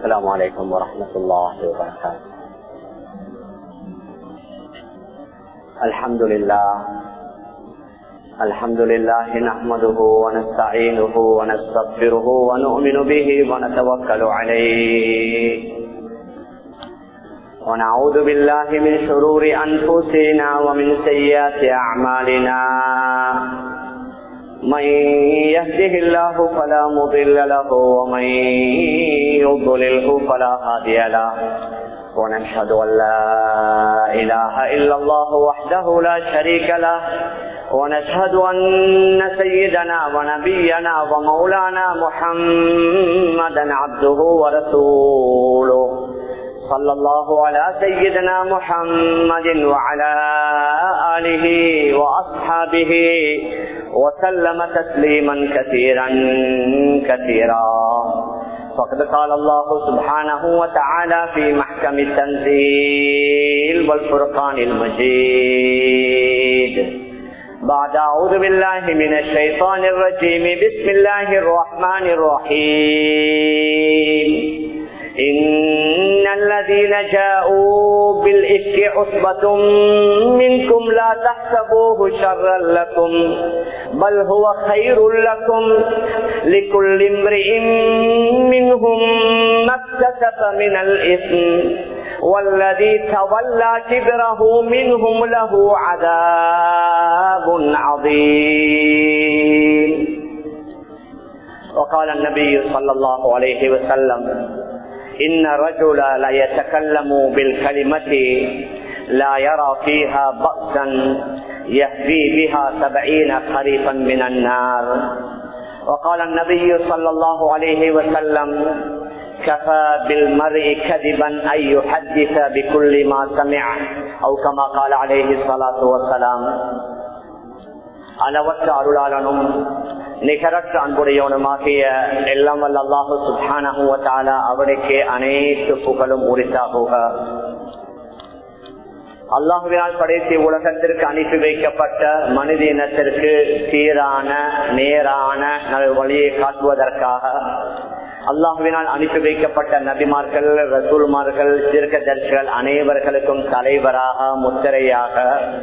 السلام عليكم ورحمة الله وبركاته الحمد لله الحمد لله نحمده ونستعينه ونستغفره ونؤمن به ونتوكل عليه ونعوذ بالله من شرور أنفسنا ومن سيئات أعمالنا من يهده الله فلا مضل له ومن يضلله فلا هادي له ونشهد أن لا إله إلا الله وحده لا شريك له ونشهد أن سيدنا ونبينا ومولانا محمدا عبده ورسوله صلى الله على سيدنا محمد وعلى آله وأصحابه وسلم تسليما كثيرا كثيرا فقد قال الله سبحانه وتعالى في محكم التنزيل والفرقان المجيد بعد أعوذ بالله من الشيطان الرجيم بسم الله الرحمن الرحيم إن الذين جاءوا بالإفك عصبة منكم لا تحسبوه شرا لكم بل هو خير لكم لكل امرئ منهم ما اكتسب من الإثم والذي تولى كبره منهم له عذاب عظيم وقال النبي صلى الله عليه وسلم إن الرجل لا يتكلم بالكلمة لا يرى فيها بأسا يهدي بها سبعين خريفا من النار وقال النبي صلى الله عليه وسلم كفى بالمرء كذبا أن يحدث بكل ما سمع أو كما قال عليه الصلاة والسلام அளவற்ற அருளாளனும் நிகரற்ற அன்புடையவனுமாகிய எல்லாம் வல்ல அல்லாஹு சுபானா அவனுக்கு அனைத்து புகழும் உரித்தாகுக அல்லாஹுவினால் படைத்து உலகத்திற்கு அனுப்பி வைக்கப்பட்ட மனித இனத்திற்கு சீரான நேரான வழியை காட்டுவதற்காக அல்லாஹுவினால் அனுப்பி வைக்கப்பட்ட நபிமார்கள் ரசூல்மார்கள் தீர்க்கதர்சிகள் அனைவர்களுக்கும் தலைவராக முத்திரையாக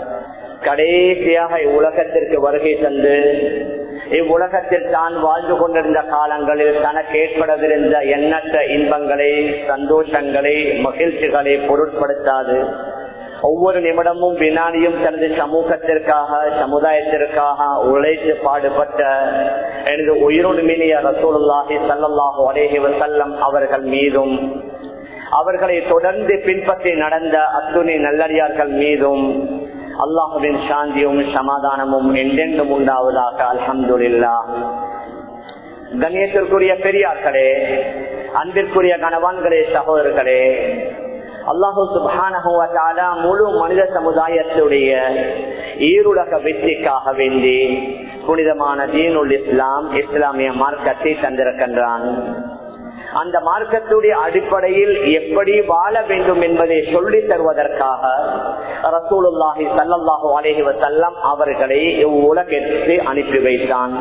கடைசியாக இவ்வுலகத்திற்கு வருகை தந்து இவ்வுலகத்தில் தான் வாழ்ந்து கொண்டிருந்த காலங்களில் தனக்கு ஏற்படவிருந்த எண்ணற்ற இன்பங்களை சந்தோஷங்களை மகிழ்ச்சிகளை பொருட்படுத்தாது ஒவ்வொரு நிமிடமும் வினாடியும் தனது சமூகத்திற்காக சமுதாயத்திற்காக உழைத்து பாடுபட்ட எனது உயிரோடுமினிய ரசூலுல்லாஹி சல்லாஹூ அலேஹி வசல்லம் அவர்கள் மீதும் அவர்களை தொடர்ந்து பின்பற்றி நடந்த அத்துணை நல்லடியார்கள் மீதும் அல்லாஹுவின் சாந்தியும் சமாதானமும் என்றென்றும் உண்டாவதாக அல்ஹம்துல்லா கண்ணியத்திற்குரிய பெரியார்களே அன்பிற்குரிய கணவான்களே சகோதரர்களே அல்லாஹு சுபான முழு மனித சமுதாயத்துடைய ஈருலக வெற்றிக்காக வேண்டி புனிதமான தீனுல் இஸ்லாம் இஸ்லாமிய மார்க்கத்தை தந்திருக்கின்றான் அந்த மார்க்கத்துடைய அடிப்படையில் எப்படி வாழ வேண்டும் என்பதை சொல்லி தருவதற்காக ரசூலுல்லாஹி சல்லாஹூ அலேஹி வசல்லம் அவர்களை இவ்வுலகிற்கு அனுப்பி வைத்தான்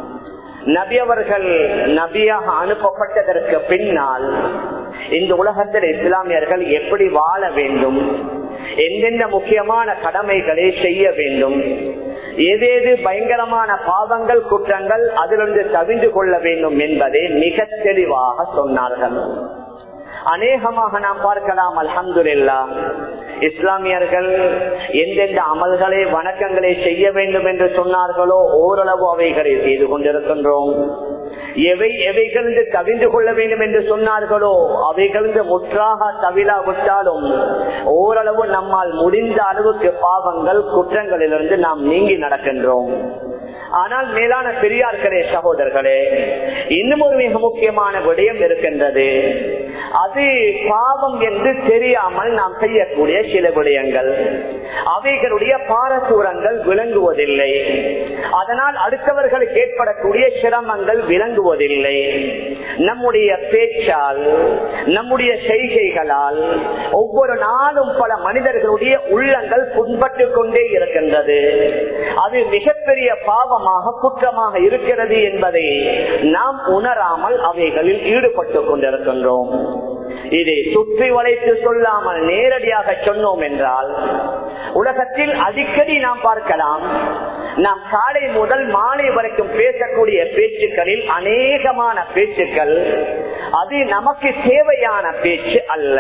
நபி அவர்கள் நபியாக அனுப்பப்பட்டதற்கு பின்னால் இந்த உலகத்தில் இஸ்லாமியர்கள் எப்படி வாழ வேண்டும் எந்தெந்த முக்கியமான கடமைகளை செய்ய வேண்டும் ஏதேது பயங்கரமான பாவங்கள் குற்றங்கள் அதிலிருந்து தவிந்து கொள்ள வேண்டும் என்பதை மிக தெளிவாக சொன்னார்கள் அநேகமாக நாம் பார்க்கலாம் அல்ஹம்துல்லா இஸ்லாமியர்கள் எந்தெந்த அமல்களை வணக்கங்களை செய்ய வேண்டும் என்று சொன்னார்களோ ஓரளவு அவைகளை செய்து கொண்டிருக்கின்றோம் எவை எவைகளிருந்து தவிந்து கொள்ள வேண்டும் என்று சொன்னார்களோ அவைகளிருந்து முற்றாக தவிழாவிட்டாலும் ஓரளவு நம்மால் முடிந்த அளவுக்கு பாவங்கள் குற்றங்களிலிருந்து நாம் நீங்கி நடக்கின்றோம் ஆனால் மேலான பெரியார்களே சகோதரர்களே இன்னும் ஒரு மிக முக்கியமான விடயம் இருக்கின்றது அது பாவம் என்று தெரியாமல் நாம் செய்யக்கூடிய சில விடயங்கள் அவைகளுடைய பாரசூரங்கள் விளங்குவதில்லை அதனால் அடுத்தவர்களுக்கு ஏற்படக்கூடிய சிரமங்கள் விளங்குவதில்லை நம்முடைய பேச்சால் நம்முடைய செய்கைகளால் ஒவ்வொரு நாளும் பல மனிதர்களுடைய உள்ளங்கள் புண்பட்டு கொண்டே இருக்கின்றது அது மிகப்பெரிய பாவமாக குற்றமாக இருக்கிறது என்பதை நாம் உணராமல் அவைகளில் ஈடுபட்டு கொண்டிருக்கின்றோம் இதை சுற்றி வளைத்து சொல்லாமல் நேரடியாக சொன்னோம் என்றால் உலகத்தில் அடிக்கடி நாம் பார்க்கலாம் நாம் காலை முதல் மாலை வரைக்கும் பேசக்கூடிய பேச்சுக்களில் அநேகமான பேச்சுக்கள் அது நமக்கு தேவையான பேச்சு அல்ல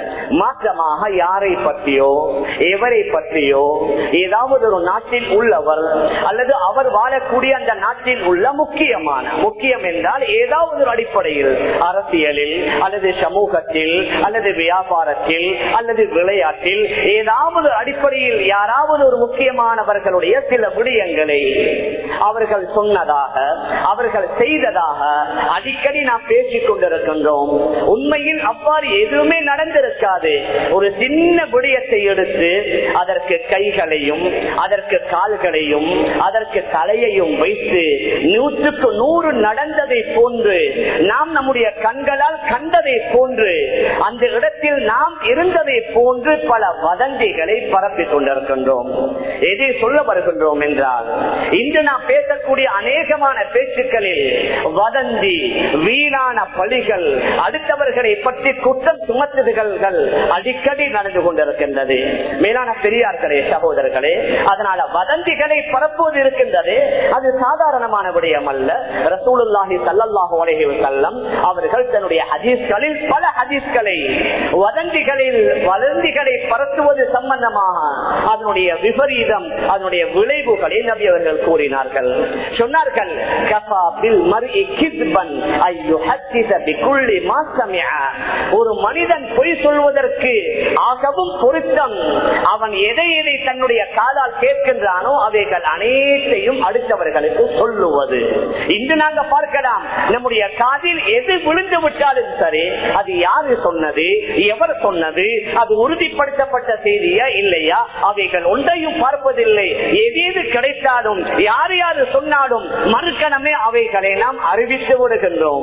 மாற்றமாக யாரை பற்றியோ எவரை பற்றியோ ஏதாவது ஒரு நாட்டில் உள்ளவர் அல்லது அவர் வாழக்கூடிய அந்த நாட்டில் உள்ள முக்கியமான முக்கியம் என்றால் ஏதாவது ஒரு அடிப்படையில் அரசியலில் அல்லது சமூகத்தில் அல்லது வியாபாரத்தில் அல்லது விளையாட்டில் ஏதாவது அடிப்படையில் யாராவது ஒரு முக்கியமானவர்களுடைய சில விடயங்களை அவர்கள் சொன்னதாக அவர்கள் செய்ததாக அடிக்கடி நாம் பேசிக் கொண்டிருக்கின்றோம் உண்மையில் அவ்வாறு எதுவுமே நடந்திருக்காது ஒரு சின்ன விடயத்தை எடுத்து அதற்கு கைகளையும் அதற்கு கால்களையும் அதற்கு தலையையும் வைத்து நூற்றுக்கு நூறு நடந்ததை போன்று நாம் நம்முடைய கண்களால் கண்டதை போன்று அந்த இடத்தில் நாம் இருந்ததை போன்று பல வதந்திகளை பரப்பிக் கொண்டிருக்கின்றோம் எதை சொல்ல வருகின்றோம் என்றால் இன்று நாம் பேசக்கூடிய அநேகமான பேச்சுக்களில் வதந்தி வீணான பழிகள் அடுத்தவர்களை பற்றி குற்றம் சுமத்துதல்கள் அடிக்கடி நடந்து கொண்டிருக்கின்றது மேலான பெரியார்களே சகோதரர்களே அதனால வதந்திகளை பரப்புவது இருக்கின்றது அது சாதாரணமான விடயம் அல்ல ரசூலுல்லாஹி சல்லல்லாஹு அலைஹி வஸல்லம் அவர்கள் தன்னுடைய ஹதீஸ்களில் பல ஹதீஸ்களை வதந்திகளில் வதந்திகளை பரத்துவது சம்பந்தமாக அதனுடைய விபரீதம் அதனுடைய விளைவுகளை நபி அவர்கள் கூறினார்கள் சொன்னார்கள் கஃபா பில் மர்இ கிஸ்பன் ஐ யுஹத்திஸ பிகுல்லி மா சமிஅ ஒரு மனிதன் பொய் சொல்வதற்கு ஆகவும் பொருத்தம் அவன் எதை எதை தன்னுடைய காலால் கேட்கின்றானோ அவைகள் அனைத்தையும் அடுத்தவர்களுக்கு சொல்லுவது இன்று நாங்க பார்க்கலாம் நம்முடைய காதில் எது விழுந்து விட்டாலும் சரி அது யாரு சொன்னது எவர் சொன்னது அது உறுதிப்படுத்தப்பட்ட செய்தியா இல்லையா அவைகள் ஒன்றையும் பார்ப்பதில்லை எது எது கிடைத்தாலும் யார் யாரு சொன்னாலும் மறுக்கணமே அவைகளை நாம் அறிவித்து விடுகின்றோம்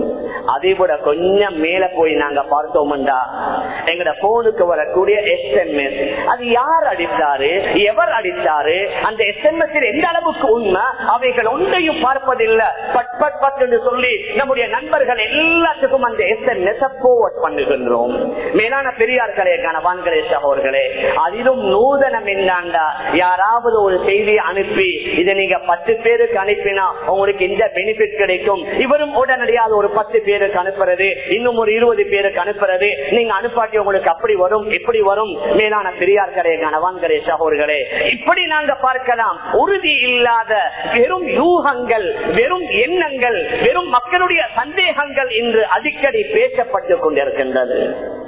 அதை விட கொஞ்சம் மேல போய் நாங்க பார்த்தோம்டா எங்கட போனுக்கு வரக்கூடிய எஸ்எம்எஸ் அது யார் அடித்தாரு எவர் அடித்தாரு அந்த எஸ்எம்எஸ் எந்த அளவுக்கு உண்மை அவைகள் ஒன்றையும் பார்ப்பதில்லை பட் பட் பட் என்று சொல்லி நம்முடைய நண்பர்கள் எல்லாத்துக்கும் அந்த எஸ்எம்எஸ் போவர்ட் பண்ணுகின்றோம் மேலான பெரியார்களே கணவான்களே சகோர்களே அதிலும் நூதனம் என்னாண்டா யாராவது ஒரு செய்தியை அனுப்பி இதை நீங்க பத்து பேருக்கு அனுப்பினா உங்களுக்கு இந்த பெனிஃபிட் கிடைக்கும் இவரும் உடனடியாக ஒரு பத்து பேருக்கு அனுப்புறது இன்னும் ஒரு இருபது பேருக்கு அனுப்புறது நீங்க அனுப்பாட்டி உங்களுக்கு அப்படி வரும் இப்படி வரும் மேலான பெரியார்களே கணவான்களே சகோர்களே இப்படி நாங்க பார்க்கலாம் உறுதி இல்லாத வெறும் யூகங்கள் வெறும் எண்ணங்கள் வெறும் மக்களுடைய சந்தேகங்கள் இன்று அடிக்கடி பேசப்பட்டுக் கொண்டிருக்கின்றது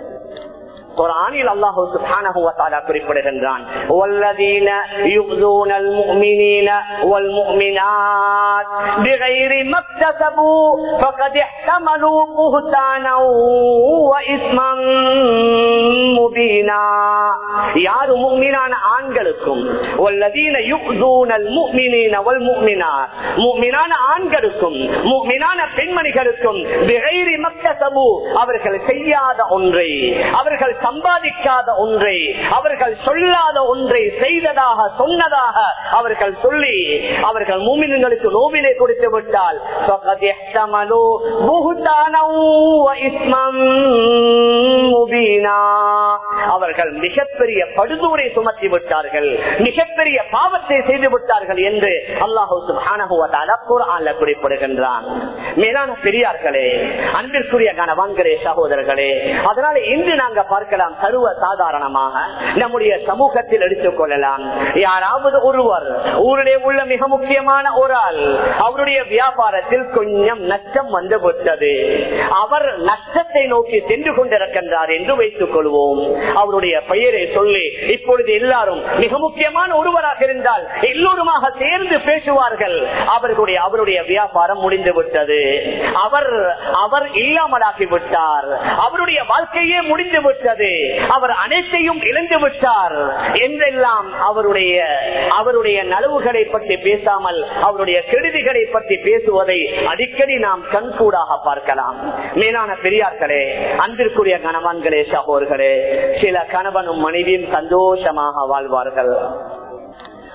குரானில் அல்லாஹு சுப்ஹானஹு வ தஆலா குறிப்பிடுகின்றான் வல்லதீன யுக்தூனல் முஃமினீன வல் முஃமினாத் பிகைரி மக்தஸபு ஃபகத் இஹ்தமலு புஹ்தானன் வ இஸ்மன் முபீனா யார் முஃமினான ஆண்களுக்கும் வல்லதீன யுக்தூனல் முஃமினீன வல் முஃமினாத் முஃமினான ஆண்களுக்கும் முஃமினான பெண்மணிகளுக்கும் பிகைரி மக்தஸபு அவர்கள் செய்யாத ஒன்றை அவர்கள் சம்பாதிக்காத ஒன்றை அவர்கள் சொல்லாத ஒன்றை செய்ததாக சொன்னதாக அவர்கள் சொல்லி அவர்கள் மூமின்களுக்கு நோவினை கொடுத்து விட்டால் அவர்கள் மிகப்பெரிய படுதூரை சுமத்தி விட்டார்கள் மிகப்பெரிய பாவத்தை செய்து விட்டார்கள் என்று அல்லாஹூ குறிப்பிடுகின்றான் மேலான பெரியார்களே அன்பிற்குரிய கணவான்களே சகோதரர்களே அதனால இன்று நாங்க பார்க்கலாம் சர்வ சாதாரணமாக நம்முடைய சமூகத்தில் எடுத்துக் கொள்ளலாம் யாராவது ஒருவர் ஊரிலே உள்ள மிக முக்கியமான ஒரு ஆள் அவருடைய வியாபாரத்தில் கொஞ்சம் நஷ்டம் வந்து விட்டது அவர் நஷ்டத்தை நோக்கி சென்று கொண்டிருக்கின்றார் என்று வைத்துக் கொள்வோம் அவருடைய பெயரை சொல்லி இப்பொழுது எல்லாரும் மிக முக்கியமான ஒருவராக இருந்தால் எல்லோருமாக சேர்ந்து பேசுவார்கள் அவர்களுடைய அவருடைய வியாபாரம் முடிந்து விட்டது அவர் அவர் இல்லாமலாகி விட்டார் அவருடைய வாழ்க்கையே முடிந்து விட்டது அவர் அனைத்தையும் இழந்து விட்டார் என்றெல்லாம் அவருடைய அவருடைய நலவுகளை பற்றி பேசாமல் அவருடைய கெடுதிகளை பற்றி பேசுவதை அடிக்கடி நாம் கண்கூடாக பார்க்கலாம் மேலான பெரியார்களே அன்பிற்குரிய கணவான்களே சகோர்களே சில கணவனும் மனைவியும் சந்தோஷமாக வாழ்வார்கள்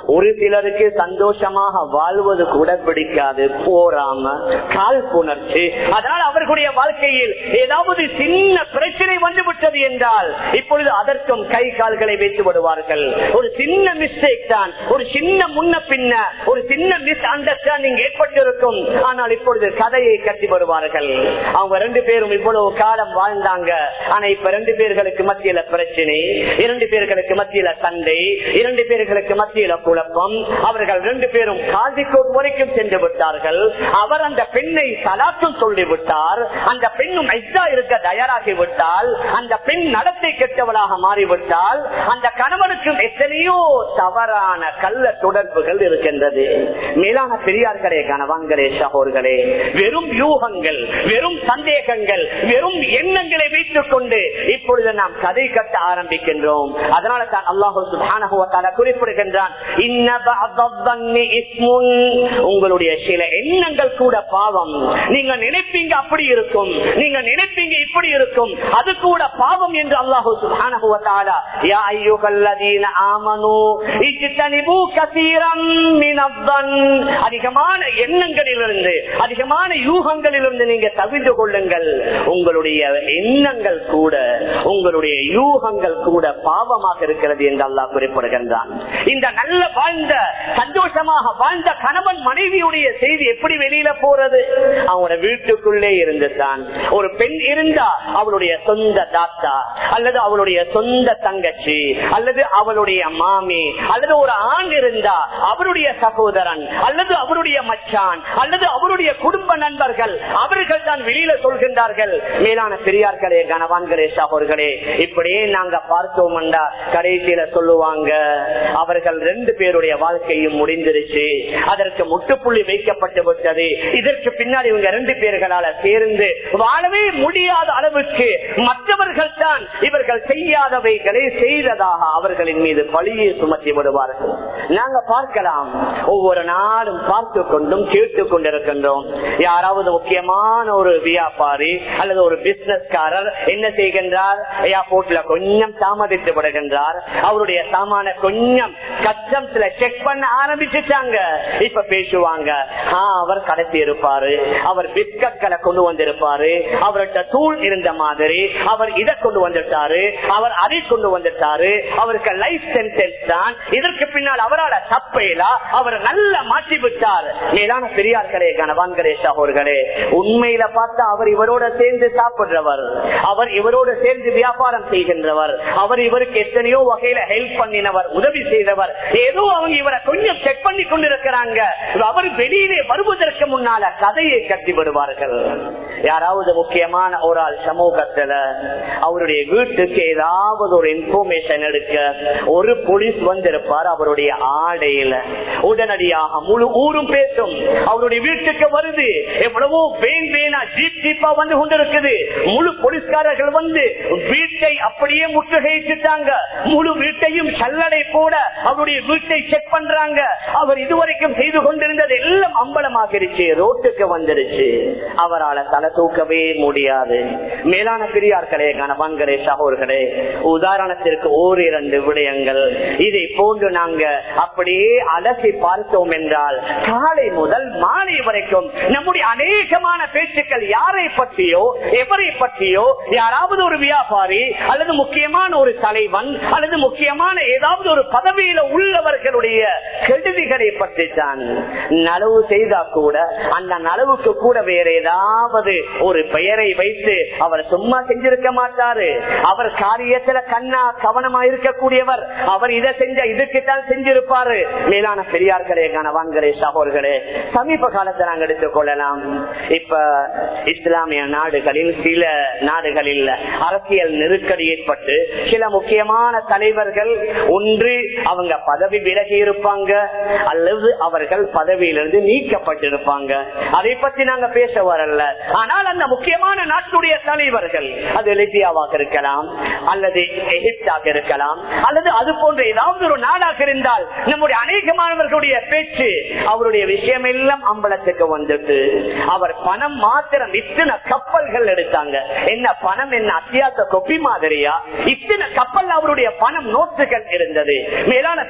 ஒரு சிலருக்கு சந்தோஷமாக வாழ்வது கூட பிடிக்காது போராம காழ்ப்புணர்ச்சி அதனால் அவர்களுடைய வாழ்க்கையில் ஏதாவது சின்ன பிரச்சனை வந்து விட்டது என்றால் இப்பொழுது அதற்கும் கை கால்களை வைத்து விடுவார்கள் ஒரு சின்ன மிஸ்டேக் தான் ஒரு சின்ன முன்ன பின்ன ஒரு சின்ன மிஸ் அண்டர்ஸ்டாண்டிங் ஏற்பட்டிருக்கும் ஆனால் இப்பொழுது கதையை கட்டி விடுவார்கள் அவங்க ரெண்டு பேரும் இவ்வளவு காலம் வாழ்ந்தாங்க ஆனா இப்ப ரெண்டு பேர்களுக்கு மத்தியில பிரச்சனை இரண்டு பேர்களுக்கு மத்தியில சண்டை இரண்டு பேர்களுக்கு மத்தியில குழப்பம் அவர்கள் ரெண்டு பேரும் காதிக்கோட் வரைக்கும் சென்று விட்டார்கள் அவர் அந்த பெண்ணை சலாத்தும் சொல்லிவிட்டார் அந்த பெண்ணும் ஐசா இருக்க தயாராகி விட்டால் அந்த பெண் நடத்தை கெட்டவளாக மாறிவிட்டால் அந்த கணவனுக்கு எத்தனையோ தவறான கள்ள தொடர்புகள் இருக்கின்றது மேலான பெரியார்களே கணவான்களே சகோர்களே வெறும் யூகங்கள் வெறும் சந்தேகங்கள் வெறும் எண்ணங்களை வைத்துக் கொண்டு இப்பொழுது நாம் கதை கட்ட ஆரம்பிக்கின்றோம் அதனால தான் அல்லாஹு சுப்ஹானஹு வ தஆலா குறிப்பிடுகின்றான் இன்ன பஅதன்னி இஸ்முன் உங்களுடைய சில எண்ணங்கள் கூட பாவம் நீங்க நினைப்பீங்க அப்படி இருக்கும் நீங்க நினைப்பீங்க இப்படி இருக்கும் அது கூட பாவம் என்று அல்லாஹு சுப்ஹானஹு வ தஆலா யா அய்யுஹல்லதீன ஆமனூ இஜ்தனிபூ கஸீரம் மினத்தன் அதிகமான எண்ணங்களிலிருந்து அதிகமான யூகங்களிலிருந்து நீங்க தவிர்த்து கொள்ளுங்கள் உங்களுடைய எண்ணங்கள் கூட உங்களுடைய யூகங்கள் கூட பாவமாக இருக்கிறது என்று அல்லாஹ் குறிப்பிடுகின்றான் இந்த நல்ல வாழ்ந்த சந்தோஷமாக வாழ்ந்த கணவன் மனைவியுடைய செய்தி எப்படி வெளியில போறது அவங்களோட வீட்டுக்குள்ளே இருந்துதான் ஒரு பெண் இருந்தா அவளுடைய சொந்த தாத்தா அல்லது அவளுடைய சொந்த தங்கச்சி அல்லது அவளுடைய மாமி அல்லது ஒரு ஆண் இருந்தா அவருடைய சகோதரன் அல்லது அவருடைய மச்சான் அல்லது அவருடைய குடும்ப நண்பர்கள் அவர்கள் தான் வெளியில சொல்கின்றார்கள் மேலான பெரியார்களே கனவான்களே சகோர்களே இப்படியே நாங்க பார்த்தோம் கடைசியில சொல்லுவாங்க அவர்கள் ரெண்டு பேருடைய வாழ்க்கையும் முடிந்திருச்சு அதற்கு முட்டுப்புள்ளி வைக்கப்பட்டு விட்டது இதற்கு பின்னாடி இவங்க ரெண்டு பேர்களால சேர்ந்து வாழவே முடியாத அளவுக்கு மற்றவர்கள் தான் இவர்கள் செய்யாதவைகளை செய்ததாக அவர்களின் மீது பழியை சுமத்தி விடுவார்கள் நாங்க பார்க்கலாம் ஒவ்வொரு நாளும் பார்த்து கொண்டும் கேட்டுக் கொண்டிருக்கின்றோம் யாராவது முக்கியமான ஒரு வியாபாரி அல்லது ஒரு பிசினஸ்காரர் என்ன செய்கின்றார் ஏர்போர்ட்ல கொஞ்சம் தாமதித்து விடுகின்றார் அவருடைய சாமான கொஞ்சம் கஸ்டம்ஸ்ல செக் பண்ண ஆரம்பிச்சுட்டாங்க இப்ப பேசுவாங்க அவர் கடத்தி இருப்பாரு அவர் பிஸ்கட்களை கொண்டு வந்திருப்பாரு அவர்கிட்ட தூள் இருந்த மாதிரி அவர் இதை கொண்டு வந்துட்டாரு அவர் அதை கொண்டு வந்துட்டாரு அவருக்கு லைஃப் சென்டென்ஸ் தான் இதற்கு பின்னால் அவரால் தப்பையிலா அவர் நல்ல மாற்றி விட்டார் மேலான பெரியார்களே கனவான்களே சகோர்களே உண்மையில பார்த்தா அவர் இவரோட சேர்ந்து சாப்பிடுறவர் அவர் இவரோட சேர்ந்து வியாபாரம் செய்கின்றவர் அவர் இவருக்கு எத்தனையோ வகையில ஹெல்ப் பண்ணினவர் உதவி செய்தவர் ஏதோ அவங்க இவரை கொஞ்சம் செக் பண்ணி கொண்டிருக்கிறாங்க அவர் வெளியிலே வருவதற்கு முன்னால கதையை கட்டி விடுவார்கள் யாராவது முக்கியமான ஒரு ஆள் சமூகத்துல அவருடைய வீட்டுக்கு ஏதாவது ஒரு இன்ஃபர்மேஷன் எடுக்க ஒரு போலீஸ் வந்திருப்பார் அவருடைய ஆடையில உடனடியாக முழு ஊரும் பேசும் அவருடைய வீட்டுக்கு வருது எவ்வளவோ வேன் வேனா ஜீப் ஜீப்பா வந்து கொண்டிருக்குது முழு போலீஸ்காரர்கள் வந்து வீட்டை அப்படியே முற்றுகையிட்டாங்க முழு வீட்டையும் சல்லடை போட அவருடைய வீட்டை செக் பண்றாங்க அவர் இதுவரைக்கும் செய்து கொண்டிருந்தது எல்லாம் அம்பலமாகிருச்சு ரோட்டுக்கு வந்துருச்சு அவரால் தலை தூக்கவே முடியாது மேலான பெரியார்களே கணவான்களே சகோர்களே உதாரணத்திற்கு ஓரிரண்டு விடயங்கள் இதை போன்று நாங்க அப்படியே அலசி பார்த்தோம் என்றால் காலை முதல் மாலை வரைக்கும் நம்முடைய அநேகமான பேச்சுக்கள் யாரை பற்றியோ எவரை பற்றியோ யாராவது ஒரு வியாபாரி அல்லது முக்கியமான ஒரு தலைவன் அல்லது முக்கியமான ஏதாவது ஒரு பதவியில உள்ளவர்களுடைய கெடுதிகளை பற்றி தான் நலவு செய்தா கூட அந்த நலவுக்கு கூட வேற ஏதாவது ஒரு பெயரை வைத்து அவர் சும்மா செஞ்சிருக்க மாட்டாரு அவர் காரியத்துல கண்ணா கவனமா இருக்கக்கூடியவர் அவர் இதை செஞ்ச இதுக்குத்தான் செஞ்சிருப்பாரு மேலான பெரியார்களே கனவான்களே சகோர்களே சமீப காலத்தை நாங்கள் எடுத்துக் கொள்ளலாம் இப்ப இஸ்லாமிய நாடுகளில் சில நாடுகளில் அரசியல் நெருக்கடி ஏற்பட்டு சில முக்கியமான தலைவர்கள் ஒன்று அவங்க பதவி விலகி இருப்பாங்க அல்லது அவர்கள் பதவியிலிருந்து நீக்கப்பட்டிருப்பாங்க அதை பற்றி நாங்க பேச வரல ஆனால் அந்த முக்கியமான நாட்டுடைய தலைவர்கள் அது லிபியாவாக இருக்கலாம் அல்லது எகிப்தாக இருக்கலாம் அல்லது அது போன்ற ஏதாவது ஒரு நாடாக இருந்தால் நம்முடைய அநேகமானவர்களுடைய பேச்சு அவருடைய விஷயம் எல்லாம் அம்பலத்துக்கு வந்துட்டு அவர் பணம் மாத்திரம் இத்தனை கப்பல்கள் எடுத்தாங்க என்ன பணம் என்ன அத்தியாச கொப்பி மாதிரியா இத்தனை கப்பல் அவருடைய பணம் நோட்டுகள் இருந்தது மேலான பெரியார்கள்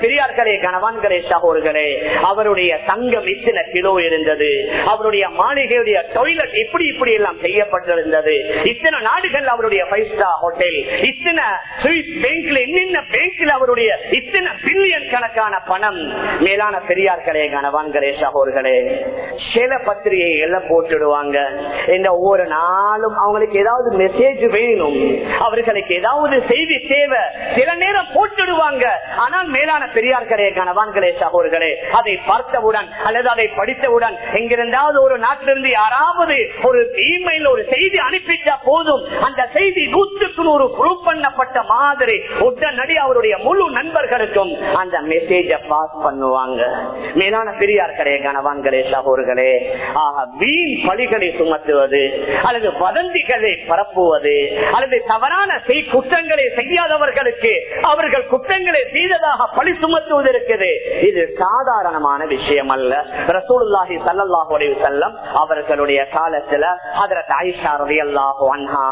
பெரியார்களே கணவான்களே சகோர்களே அவருடைய தங்கம் இத்தனை கிலோ இருந்தது அவருடைய மாளிகையுடைய டாய்லெட் இப்படி இப்படி எல்லாம் செய்யப்பட்டிருந்தது இத்தனை நாடுகள் அவருடைய ஃபைவ் ஸ்டார் ஹோட்டல் இத்தனை சுவிஸ் பேங்க்ல என்னென்ன பேங்க்ல அவருடைய இத்தனை பில்லியன் கணக்கான பணம் மேலான பெரியார்களே கணவான்களே சகோர்களே சில பத்திரிகை எல்லாம் போட்டுடுவாங்க இந்த ஒவ்வொரு நாளும் அவங்களுக்கு ஏதாவது மெசேஜ் வேணும் அவர்களுக்கு ஏதாவது செய்தி தேவை சில நேரம் போட்டுடுவாங்க ஆனால் மேலான பெரியார்களே கணவான்களே சகோர்களே அதை பார்த்தவுடன் அல்லது அதை படித்தவுடன் எங்கிருந்தாவது ஒரு நாட்டிலிருந்து யாராவது ஒரு இமெயில் ஒரு செய்தி அனுப்பிட்டா போதும் அந்த செய்தி நூற்றுக்கு நூறு ப்ரூவ் பண்ணப்பட்ட மாதிரி உடனடி அவருடைய முழு நண்பர்களுக்கும் அந்த மெசேஜ பாஸ் பண்ணுவாங்க மேலான பெரியார்களே கணவான்களே சகோர்களே ஆக வீண் பழிகளை சுமத்துவது அல்லது வதந்திகளை பரப்புவது அல்லது தவறான செய் குற்றங்களை செய்யாதவர்களுக்கு அவர்கள் குற்றங்களை செய்ததாக பழி சுமத்துவது இருக்குது இது சாதாரணமான விஷயம் அல்ல ரசூலுல்லாஹி ஸல்லல்லாஹு அலைஹி வஸல்லம் அவர்களுடைய காலத்துல ஹஜ்ரத் ஆயிஷா ரலியல்லாஹு அன்ஹா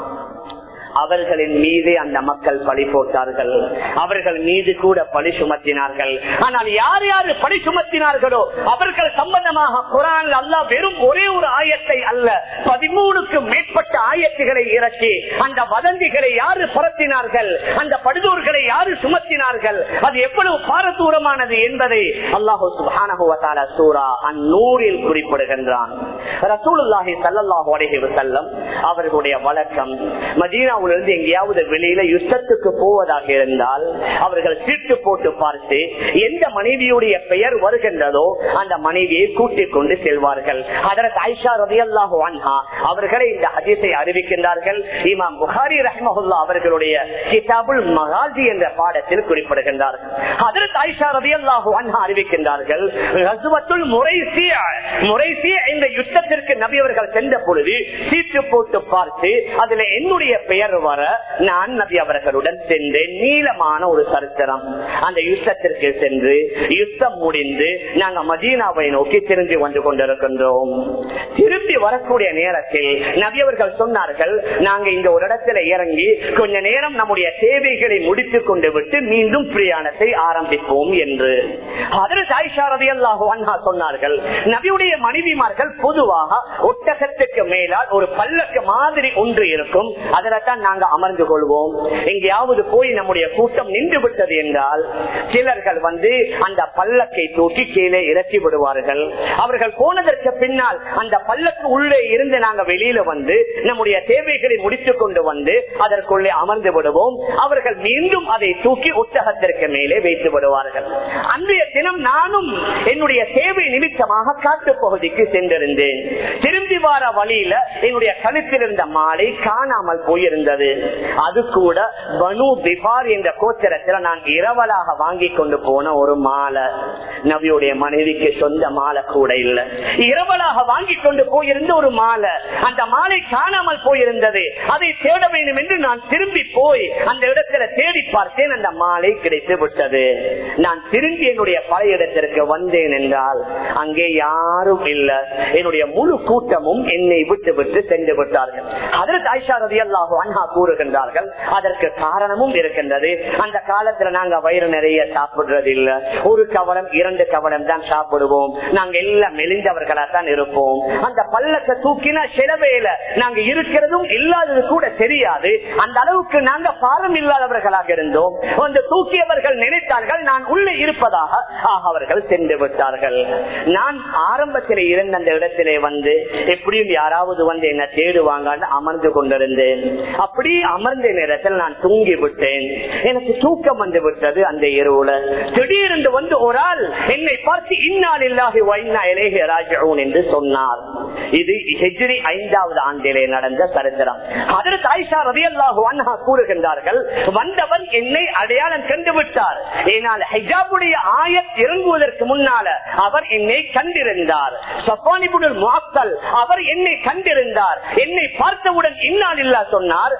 அவர்களின் மீது அந்த மக்கள் பழி போட்டார்கள் அவர்கள் மீது கூட பழி சுமத்தினார்கள் ஆனால் யார் யாரு பழி சுமத்தினார்களோ அவர்கள் சம்பந்தமாக குரான் அல்ல வெறும் ஒரே ஒரு ஆயத்தை அல்ல பதிமூணுக்கு மேற்பட்ட ஆயத்துகளை இறக்கி அந்த வதந்திகளை யாரு பரத்தினார்கள் அந்த படுதூர்களை யாரு சுமத்தினார்கள் அது எவ்வளவு பாரதூரமானது என்பதை அல்லாஹு சுபானகுவத்தால சூரா அந்நூறில் குறிப்பிடுகின்றான் ரசூலுல்லாஹி சல்லாஹு அலைஹி வஸல்லம் அவர்களுடைய வழக்கம் மதீனா இருந்து எங்கேயாவது வெளியில யுத்தத்துக்கு போவதாக இருந்தால் அவர்கள் சீட்டு போட்டு பார்த்து எந்த மனைவியுடைய பெயர் வருகின்றதோ அந்த மனைவியை கூட்டிக் கொண்டு செல்வார்கள் அதற்கு ஐஷா ரவி அல்லாஹு அவர்களை இந்த ஹதீஸை அறிவிக்கின்றார்கள் இமாம் புகாரி ரஹ்மஹுல்லா அவர்களுடைய கிதாபுல் மகாஜி என்ற பாடத்தில் குறிப்பிடுகின்றார்கள் அதற்கு ஐஷா ரவி அல்லாஹு அறிவிக்கின்றார்கள் ரசுவத்துல் முறைசிய முறைசிய இந்த யுத்தத்திற்கு நபி அவர்கள் சென்ற பொழுது சீட்டு போட்டு பார்த்து அதுல என்னுடைய பெயர் வர நான் நபி அவர்களுடன் சென்றேன் நீளமான ஒரு சரித்திரம் அந்த யுத்தத்திற்கு சென்று யுத்தம் முடிந்து நாங்க மதீனாவை நோக்கி திரும்பி வந்து கொண்டிருக்கின்றோம் திரும்பி வரக்கூடிய நேரத்தில் நபி அவர்கள் சொன்னார்கள் நாங்க இந்த ஒரு இடத்துல இறங்கி கொஞ்ச நேரம் நம்முடைய தேவைகளை முடித்துக் கொண்டு விட்டு மீண்டும் பிரயாணத்தை ஆரம்பிப்போம் என்று அதற்கு ஆயிஷா ரவி அல்லாஹு சொன்னார்கள் நபியுடைய மனைவிமார்கள் பொதுவாக ஒட்டகத்துக்கு மேலால் ஒரு பல்லக்கு மாதிரி ஒன்று இருக்கும் அதில் தான் நாங்க அமர்ந்து கொள்வோம் எங்கேயாவது போய் நம்முடைய கூட்டம் நின்று விட்டது என்றால் சிலர்கள் வந்து அந்த பல்லக்கை தூக்கி கீழே இறக்கி விடுவார்கள் அவர்கள் போனதற்கு பின்னால் அந்த பல்லக்கு உள்ளே இருந்து நாங்க வெளியில வந்து நம்முடைய தேவைகளை முடித்துக் கொண்டு வந்து அதற்குள்ளே அமர்ந்து விடுவோம் அவர்கள் மீண்டும் அதை தூக்கி உத்தகத்திற்கு மேலே வைத்து விடுவார்கள் அன்றைய தினம் நானும் என்னுடைய தேவை நிமித்தமாக காட்டு பகுதிக்கு சென்றிருந்தேன் திரும்பி வார வழியில என்னுடைய கழுத்தில் இருந்த மாலை காணாமல் போயிருந்தது அது கூட பனு பிபார் என்ற கோச்சரத்தில் நான் இரவலாக வாங்கி கொண்டு போன ஒரு மாலை நபியுடைய மனைவிக்கு சொந்த மாலை கூட இல்ல இரவலாக வாங்கி கொண்டு போயிருந்த ஒரு மாலை அந்த மாலை காணாமல் போயிருந்தது அதை தேட வேண்டும் என்று நான் திரும்பி போய் அந்த இடத்துல தேடி பார்த்தேன் அந்த மாலை கிடைத்து விட்டது நான் திரும்பி என்னுடைய பழைய இடத்திற்கு வந்தேன் என்றால் அங்கே யாரும் இல்ல என்னுடைய முழு கூட்டமும் என்னை விட்டு விட்டு சென்று விட்டார்கள் அதற்கு ஆயிஷா ரதி அல்லாஹு அன்ஹா கூறுகின்றார்கள் அதற்கு காரணமும் இருக்கின்றது அந்த காலத்துல நாங்க வயிறு நிறைய சாப்பிடுறது இல்ல ஒரு கவலம் இரண்டு கவலம் தான் சாப்பிடுவோம் நாங்க எல்லாம் மெலிந்தவர்களா தான் இருப்போம் அந்த பல்லக்க தூக்கினா சிலவேல நாங்க இருக்கிறதும் இல்லாதது கூட தெரியாது அந்த அளவுக்கு நாங்க பாரம் இல்லாதவர்களாக இருந்தோம் அந்த தூக்கியவர்கள் நினைத்தார்கள் நான் உள்ளே இருப்பதாக ஆக அவர்கள் சென்று விட்டார்கள் நான் ஆரம்பத்தில் இருந்த அந்த இடத்திலே வந்து எப்படியும் யாராவது வந்து என்ன தேடுவாங்கன்னு அமர்ந்து கொண்டிருந்தேன் அப்படி அமர்ந்த நேரத்தில் நான் தூங்கி விட்டேன் எனக்கு தூக்கம் வந்து விட்டது அந்த இரவுல திடீரென்று வந்து ஒரு ஆள் என்னை பார்த்து இந்நாள் இல்லாஹி வைனா இலேஹி ராஜூன் என்று சொன்னார் இது ஹெஜ்ரி ஐந்தாவது ஆண்டிலே நடந்த சரித்திரம் அதற்கு ஆயிஷா ரவி அல்லாஹு அன்ஹா கூறுகின்றார்கள் வந்தவர் என்னை அடையாளம் கண்டு விட்டார் ஏனால் ஹிஜாபுடைய ஆயத் இறங்குவதற்கு முன்னால அவர் என்னை கண்டிருந்தார் சப்பானிபுடல் முகத்தல் அவர் என்னை கண்டிருந்தார் என்னை பார்த்தவுடன் இன்னால் இல்லா சொன்னார்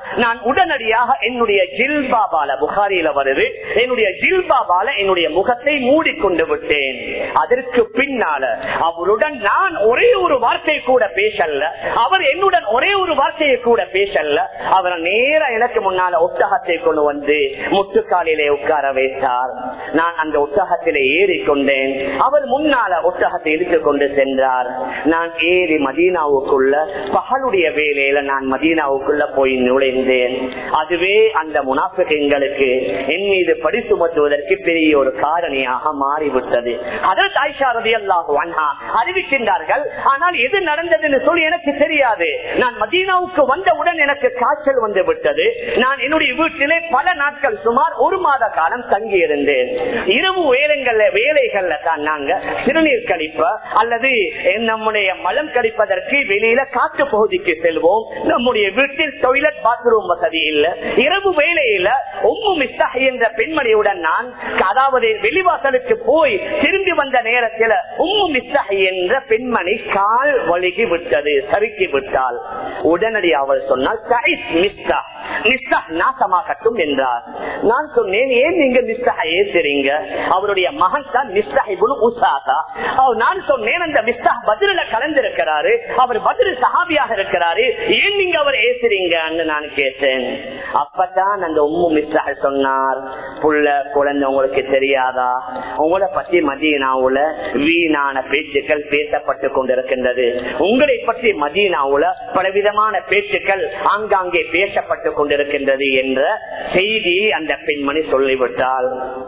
நான் உடனடியாக என்னுடைய ஜில்பாபால புகாரியில வருது என்னுடைய ஜில்பாபால என்னுடைய முகத்தை மூடிக்கொண்டு விட்டேன் அதற்கு பின்னால அவருடன் நான் ஒரே ஒரு வார்த்தை கூட பேசல அவர் என்னுடன் ஒரே ஒரு வார்த்தையை கூட பேசல அவர் நேர எனக்கு முன்னால ஒட்டகத்தை கொண்டு வந்து முட்டுக்காலிலே உட்கார வைத்தார் நான் அந்த ஒட்டகத்திலே ஏறிக்கொண்டேன் அவர் முன்னால ஒட்டகத்தை இழுத்துக் கொண்டு சென்றார் நான் ஏறி மதீனாவுக்குள்ள பகலுடைய வேலையில நான் மதீனாவுக்குள்ள போய் நுழைந்தேன் அதுவே அந்த முனாஃபிகளுக்கு என் மீது படி சுமத்துவதற்கு பெரிய ஒரு காரணியாக மாறிவிட்டது அதற்கு ஆயிஷா ரலியல்லாஹு அன்ஹா அறிவிக்கின்றார்கள் ஆனால் எது நடந்ததுன்னு சொல்லி எனக்கு தெரியாது நான் மதீனாவுக்கு வந்தவுடன் எனக்கு காய்ச்சல் வந்து விட்டது நான் என்னுடைய வீட்டிலே பல நாட்கள் சுமார் ஒரு மாத காலம் தங்கி இருந்தேன் இரவு வேலைகள்ல வேலைகள்ல தான் நாங்க சிறுநீர் கழிப்ப அல்லது நம்முடைய மலம் கழிப்பதற்கு வெளியில காட்டு பகுதிக்கு செல்வோம் நம்முடைய வீட்டில் டாய்லெட் பாத்ரூம் வசதி இல்ல இரவு வேலையில உம்மு மிஸ்தாஹ் என்ற பெண்மணியுடன் நான் அதாவது வெளிவாசலுக்கு போய் திரும்பி வந்த நேரத்தில் உம்மு மிஸ்தாஹ் என்ற பெண்மணி கால் வழுகி விட்டது சறுக்கி விட்டால் உடனடி அவள் சொன்னால் "தைஸ் மிஸ்தாஹ், மிஸ்தாஹ் நாசமாகட்டும் என்றார் நான் சொன்னேன் ஏன் நீங்க மிஸ்தாஹ் ஏசுறீங்க அவருடைய மகன் தான் மிஸ்தாஹிபுல் உசாதா அவர் நான் சொன்னேன் அந்த மிஸ்தாஹ் பதில கலந்திருக்கிறாரு அவர் பதில் சஹாபியாக இருக்கிறாரு ஏன் நீங்க அவர் ஏசுறீங்கன்னு நான் கேட்டேன் அப்பதான் அந்த உம்மு மிஸ்தாஹ் சொன்னார் புள்ள குழந்தை உங்களுக்கு தெரியாதா உங்களை பத்தி மதீனாவுல வீணான பேச்சுக்கள் பேசப்பட்டு கொண்டிருக்கின்றது உங்களை பற்றி மதீனாவுல பலவிதமான பேச்சுக்கள் ஆங்காங்கே பேசப்பட்டு கொண்டிருக்கின்றது என்ற செய்தி அந்த பெண்மணி சொல்லிவிட்டால்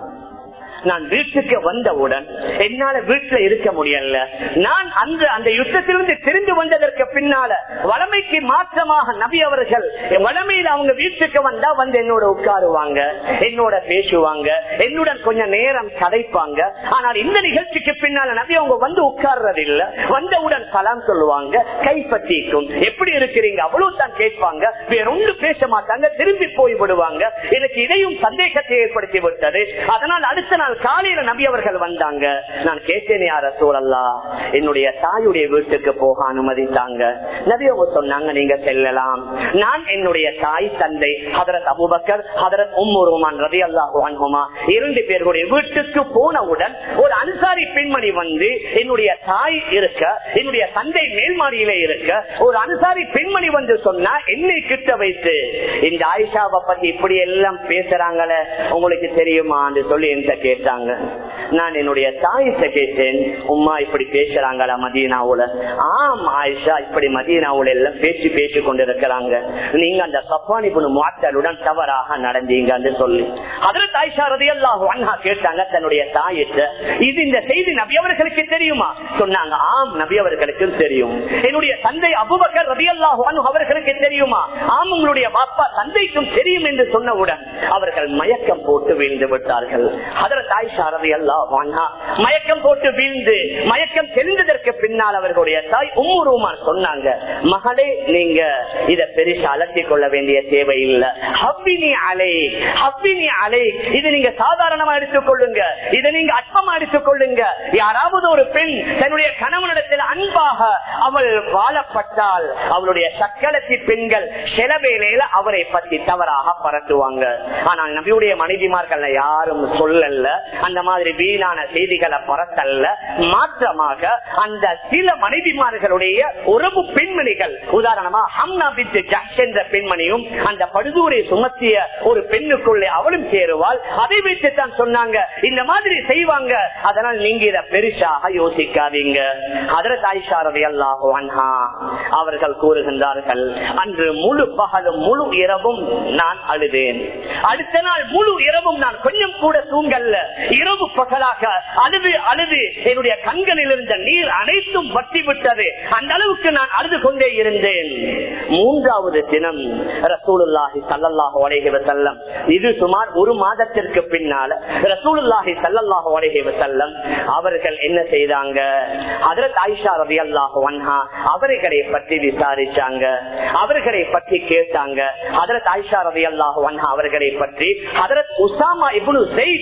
நான் வீட்டுக்கு வந்தவுடன் என்னால வீட்டுல இருக்க முடியல நான் அந்த அந்த யுத்தத்திலிருந்து திரும்பி வந்ததற்கு பின்னால வளமைக்கு மாற்றமாக நபி அவர்கள் வளமையில் அவங்க வீட்டுக்கு வந்தா வந்து என்னோட உட்காருவாங்க என்னோட பேசுவாங்க என்னுடன் கொஞ்சம் நேரம் கதைப்பாங்க ஆனால் இந்த நிகழ்ச்சிக்கு பின்னால நபி அவங்க வந்து உட்கார்றது இல்ல வந்தவுடன் சலாம் சொல்லுவாங்க கை பற்றிக்கும் எப்படி இருக்கிறீங்க அவ்வளவு தான் கேட்பாங்க வேற ஒன்று பேச மாட்டாங்க திரும்பி போய் விடுவாங்க எனக்கு இதையும் சந்தேகத்தை ஏற்படுத்தி விட்டது அதனால் அடுத்த நாள் காலையில நபி அவர்கள் வந்தாங்க நான் கேட்டேன் யார சூழல்லா என்னுடைய தாயுடைய வீட்டுக்கு போக அனுமதித்தாங்க நபி அவங்க சொன்னாங்க நீங்க செல்லலாம் நான் என்னுடைய தாய் தந்தை ஹதரத் அபுபக்கர் ஹதரத் உம்முருமான் ரவி அல்லாஹுமா இரண்டு பேர்களுடைய வீட்டுக்கு போனவுடன் ஒரு அன்சாரி பெண்மணி வந்து என்னுடைய தாய் இருக்க என்னுடைய தந்தை மேல்மாடியில இருக்க ஒரு அன்சாரி பெண்மணி வந்து சொன்னா என்னை கிட்ட வைத்து இந்த ஆயிஷாவை பத்தி இப்படி எல்லாம் பேசுறாங்களே உங்களுக்கு தெரியுமான்னு சொல்லி என்கிட்ட கேட்டாங்க நான் என்னுடைய தாயிட்ட கேட்டேன் உமா இப்படி பேசுறாங்களா மதீனாவுல ஆம் ஆயிஷா இப்படி மதீனாவுல எல்லாம் பேச்சு பேசி கொண்டிருக்கிறாங்க நீங்க அந்த சப்பானி பொண்ணு மாற்றலுடன் தவறாக நடந்தீங்கன்னு சொல்லி அதில் ஆயிஷா ரதியல்லாஹு அண்ணா கேட்டாங்க தன்னுடைய தாயிட்ட இது இந்த செய்தி நபி அவர்களுக்கு தெரியுமா சொன்னாங்க ஆம் நபி அவர்களுக்கும் தெரியும் என்னுடைய தந்தை அபுபக்கர் ரதியல்லாஹு அன்ஹு அவர்களுக்கு தெரியுமா ஆம் உங்களுடைய பாப்பா தந்தைக்கும் தெரியும் என்று சொன்னவுடன் அவர்கள் மயக்கம் போட்டு வீழ்ந்து விட்டார்கள் அதில் தாய்ஷா ரதியல்லாஹு அன்ஹா மயக்கம் போட்டு வீழ்ந்து மயக்கம் தெரிந்ததற்கு பின்னால் அவர்களுடைய தாய் உம்முருமான் சொன்னாங்க மகளே நீங்க இத பெருசா அலட்டிக் கொள்ள வேண்டிய தேவை இல்ல ஹப்பினி அலை ஹப்பினி அலை இது நீங்க சாதாரணமா எடுத்துக் கொள்ளுங்க இதை நீங்க அற்பமா எடுத்துக் கொள்ளுங்க யாராவது ஒரு பெண் தன்னுடைய கணவனிடத்தில் அன்பாக அவள் வாழப்பட்டால் அவளுடைய சக்கலத்தி பெண்கள் சில வேளையில அவரை பற்றி தவறாக பரட்டுவாங்க ஆனால் நபியுடைய மனைவிமார்கள் யாரும் சொல்லல அந்த மாதிரி வீணான செய்திகளை பரத்தல்ல மாற்றமாக அந்த சில மனைவிமார்களுடைய உறவு பெண்மணிகள் உதாரணமா ஹம்னா பித்து ஜக்ஸ் என்ற பெண்மணியும் அந்த படுதூரை சுமத்திய ஒரு பெண்ணுக்குள்ளே அவளும் சேருவாள் அதை வைத்து தான் சொன்னாங்க இந்த மாதிரி செய்வாங்க அதனால் நீங்க இதை பெருசாக யோசிக்காதீங்க அதர தாய்ஷாரதி அல்லாஹோ அன்ஹா அவர்கள் கூறுகின்றார்கள் அன்று முழு பகலும் முழு இரவும் நான் அழுதேன் அடுத்த நாள் முழு இரவும் நான் கொஞ்சம் கூட தூங்கல்ல இரவு பகலாக அழுது அழுது என்னுடைய கண்களில் இருந்த நீர் அனைத்தும் வட்டி விட்டது அந்த அளவுக்கு நான் அழுது கொண்டே இருந்தேன் மூன்றாவது தினம் ரசூலுல்லாஹி சல்லல்லாஹு அலைஹி வஸல்லம் இது சுமார் ஒரு மாதத்திற்கு பின்னால ரசூலுல்லாஹி சல்லல்லாஹு அலைஹி வஸல்லம் அவர்கள் என்ன செய்தாங்க ஹஜரத் ஆயிஷா ரலியல்லாஹு அன்ஹா அவர்களை பற்றி விசாரிச்சாங்க அவர்களை பற்றி கேட்டாங்க ஹஜரத் ஆயிஷா ரலியல்லாஹு அன்ஹா அவர்களை பற்றி ஹஜரத் உசாமா இப்னு ஸைத் ரலியல்லாஹு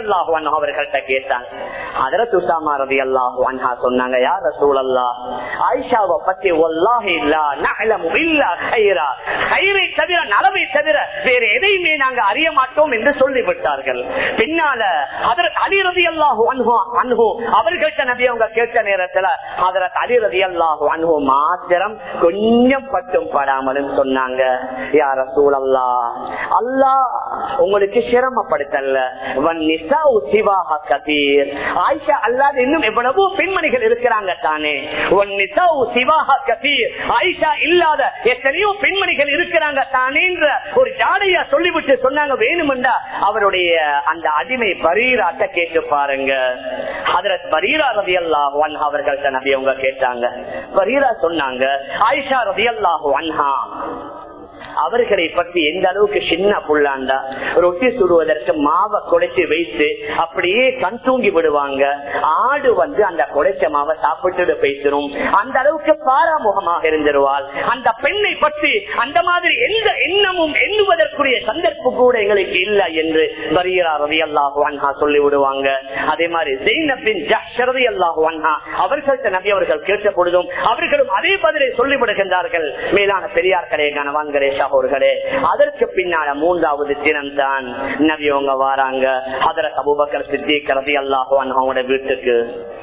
அல்லாஹு அன்ஹா அவர்கள்ட்ட கேட்டாங்க ஹதரத் உசாமா ரதி அல்லாஹு அன்ஹா சொன்னாங்க யார் ரசூல் அல்லா ஆயிஷாவை பத்தி ஒல்லாஹி இல்லா நஅலமு இல்லா கைரா கயிறை தவிர நலவை தவிர வேறு எதையுமே நாங்க அறிய மாட்டோம் என்று சொல்லிவிட்டார்கள் பின்னால ஹதரத் அலி ரதி அல்லாஹு அன்ஹு அன்ஹு அவர்கள்ட்ட நபி அவங்க கேட்ட நேரத்துல ஹதரத் அலி ரதி அல்லாஹு அன்ஹு மாத்திரம் கொஞ்சம் பட்டும் படாமலும் சொன்னாங்க யார சூழல்லா அல்லாஹ் உங்களுக்கு சிரமப்படுத்தல வன் நிசாஉ சிவாஹ கதீர். ஆயிஷா அல்லாது இன்னும் எவ்வளவோ பெண்மணிகள் இருக்கிறாங்க தானே வன் நிசாஉ சிவாஹ கதீர். ஆயிஷா இல்லாத எத்தனையோ பெண்மணிகள் இருக்கிறாங்க தானேன்ற ஒரு ஜாடையா சொல்லிவிட்டு சொன்னாங்க வேணுமெண்டா அவருடைய அந்த அடிமை பரீராட்ட கேட்டு பாருங்க ஹதரத் பரீரா ரதி அல்லாஹு அன்ஹா அவர்கள்ட்ட நபி அவங்க கேட்டாங்க பரீரா சொன்னாங்க ஆயிஷா ரதி அல்லாஹு அன்ஹா அவர்களை பற்றி எந்த அளவுக்கு சின்ன புள்ளாண்டா ரொட்டி சுடுவதற்கு மாவை குடைச்சு வைத்து அப்படியே கண் தூங்கி விடுவாங்க ஆடு வந்து அந்த குடைச்ச மாவை சாப்பிட்டு பேசிடும் அந்த அளவுக்கு பாராமுகமாக இருந்துருவாள் அந்த பெண்ணை பற்றி அந்த மாதிரி எந்த எண்ணமும் எண்ணுவதற்குரிய சந்தர்ப்பம் கூட எங்களுக்கு இல்லை என்று பரியரா ரவி அல்லாஹு அன்ஹா சொல்லி விடுவாங்க அதே மாதிரி ஜெயினப்பின் ஜரதி அல்லாஹு அன்ஹா அவர்கள்ட்ட நபி அவர்கள் கேட்ட பொழுதும் அவர்களும் அதே பதிலை சொல்லிவிடுகின்றார்கள் மேலான பெரியார்களே கனவான்களே சகோர்களே அதற்கு பின்னால மூன்றாவது தினம் தான் நபி அவங்க வாராங்க அதர அபுபக்கர் சித்திக் ரதி அல்லாஹு அன்ஹாவோட வீட்டுக்கு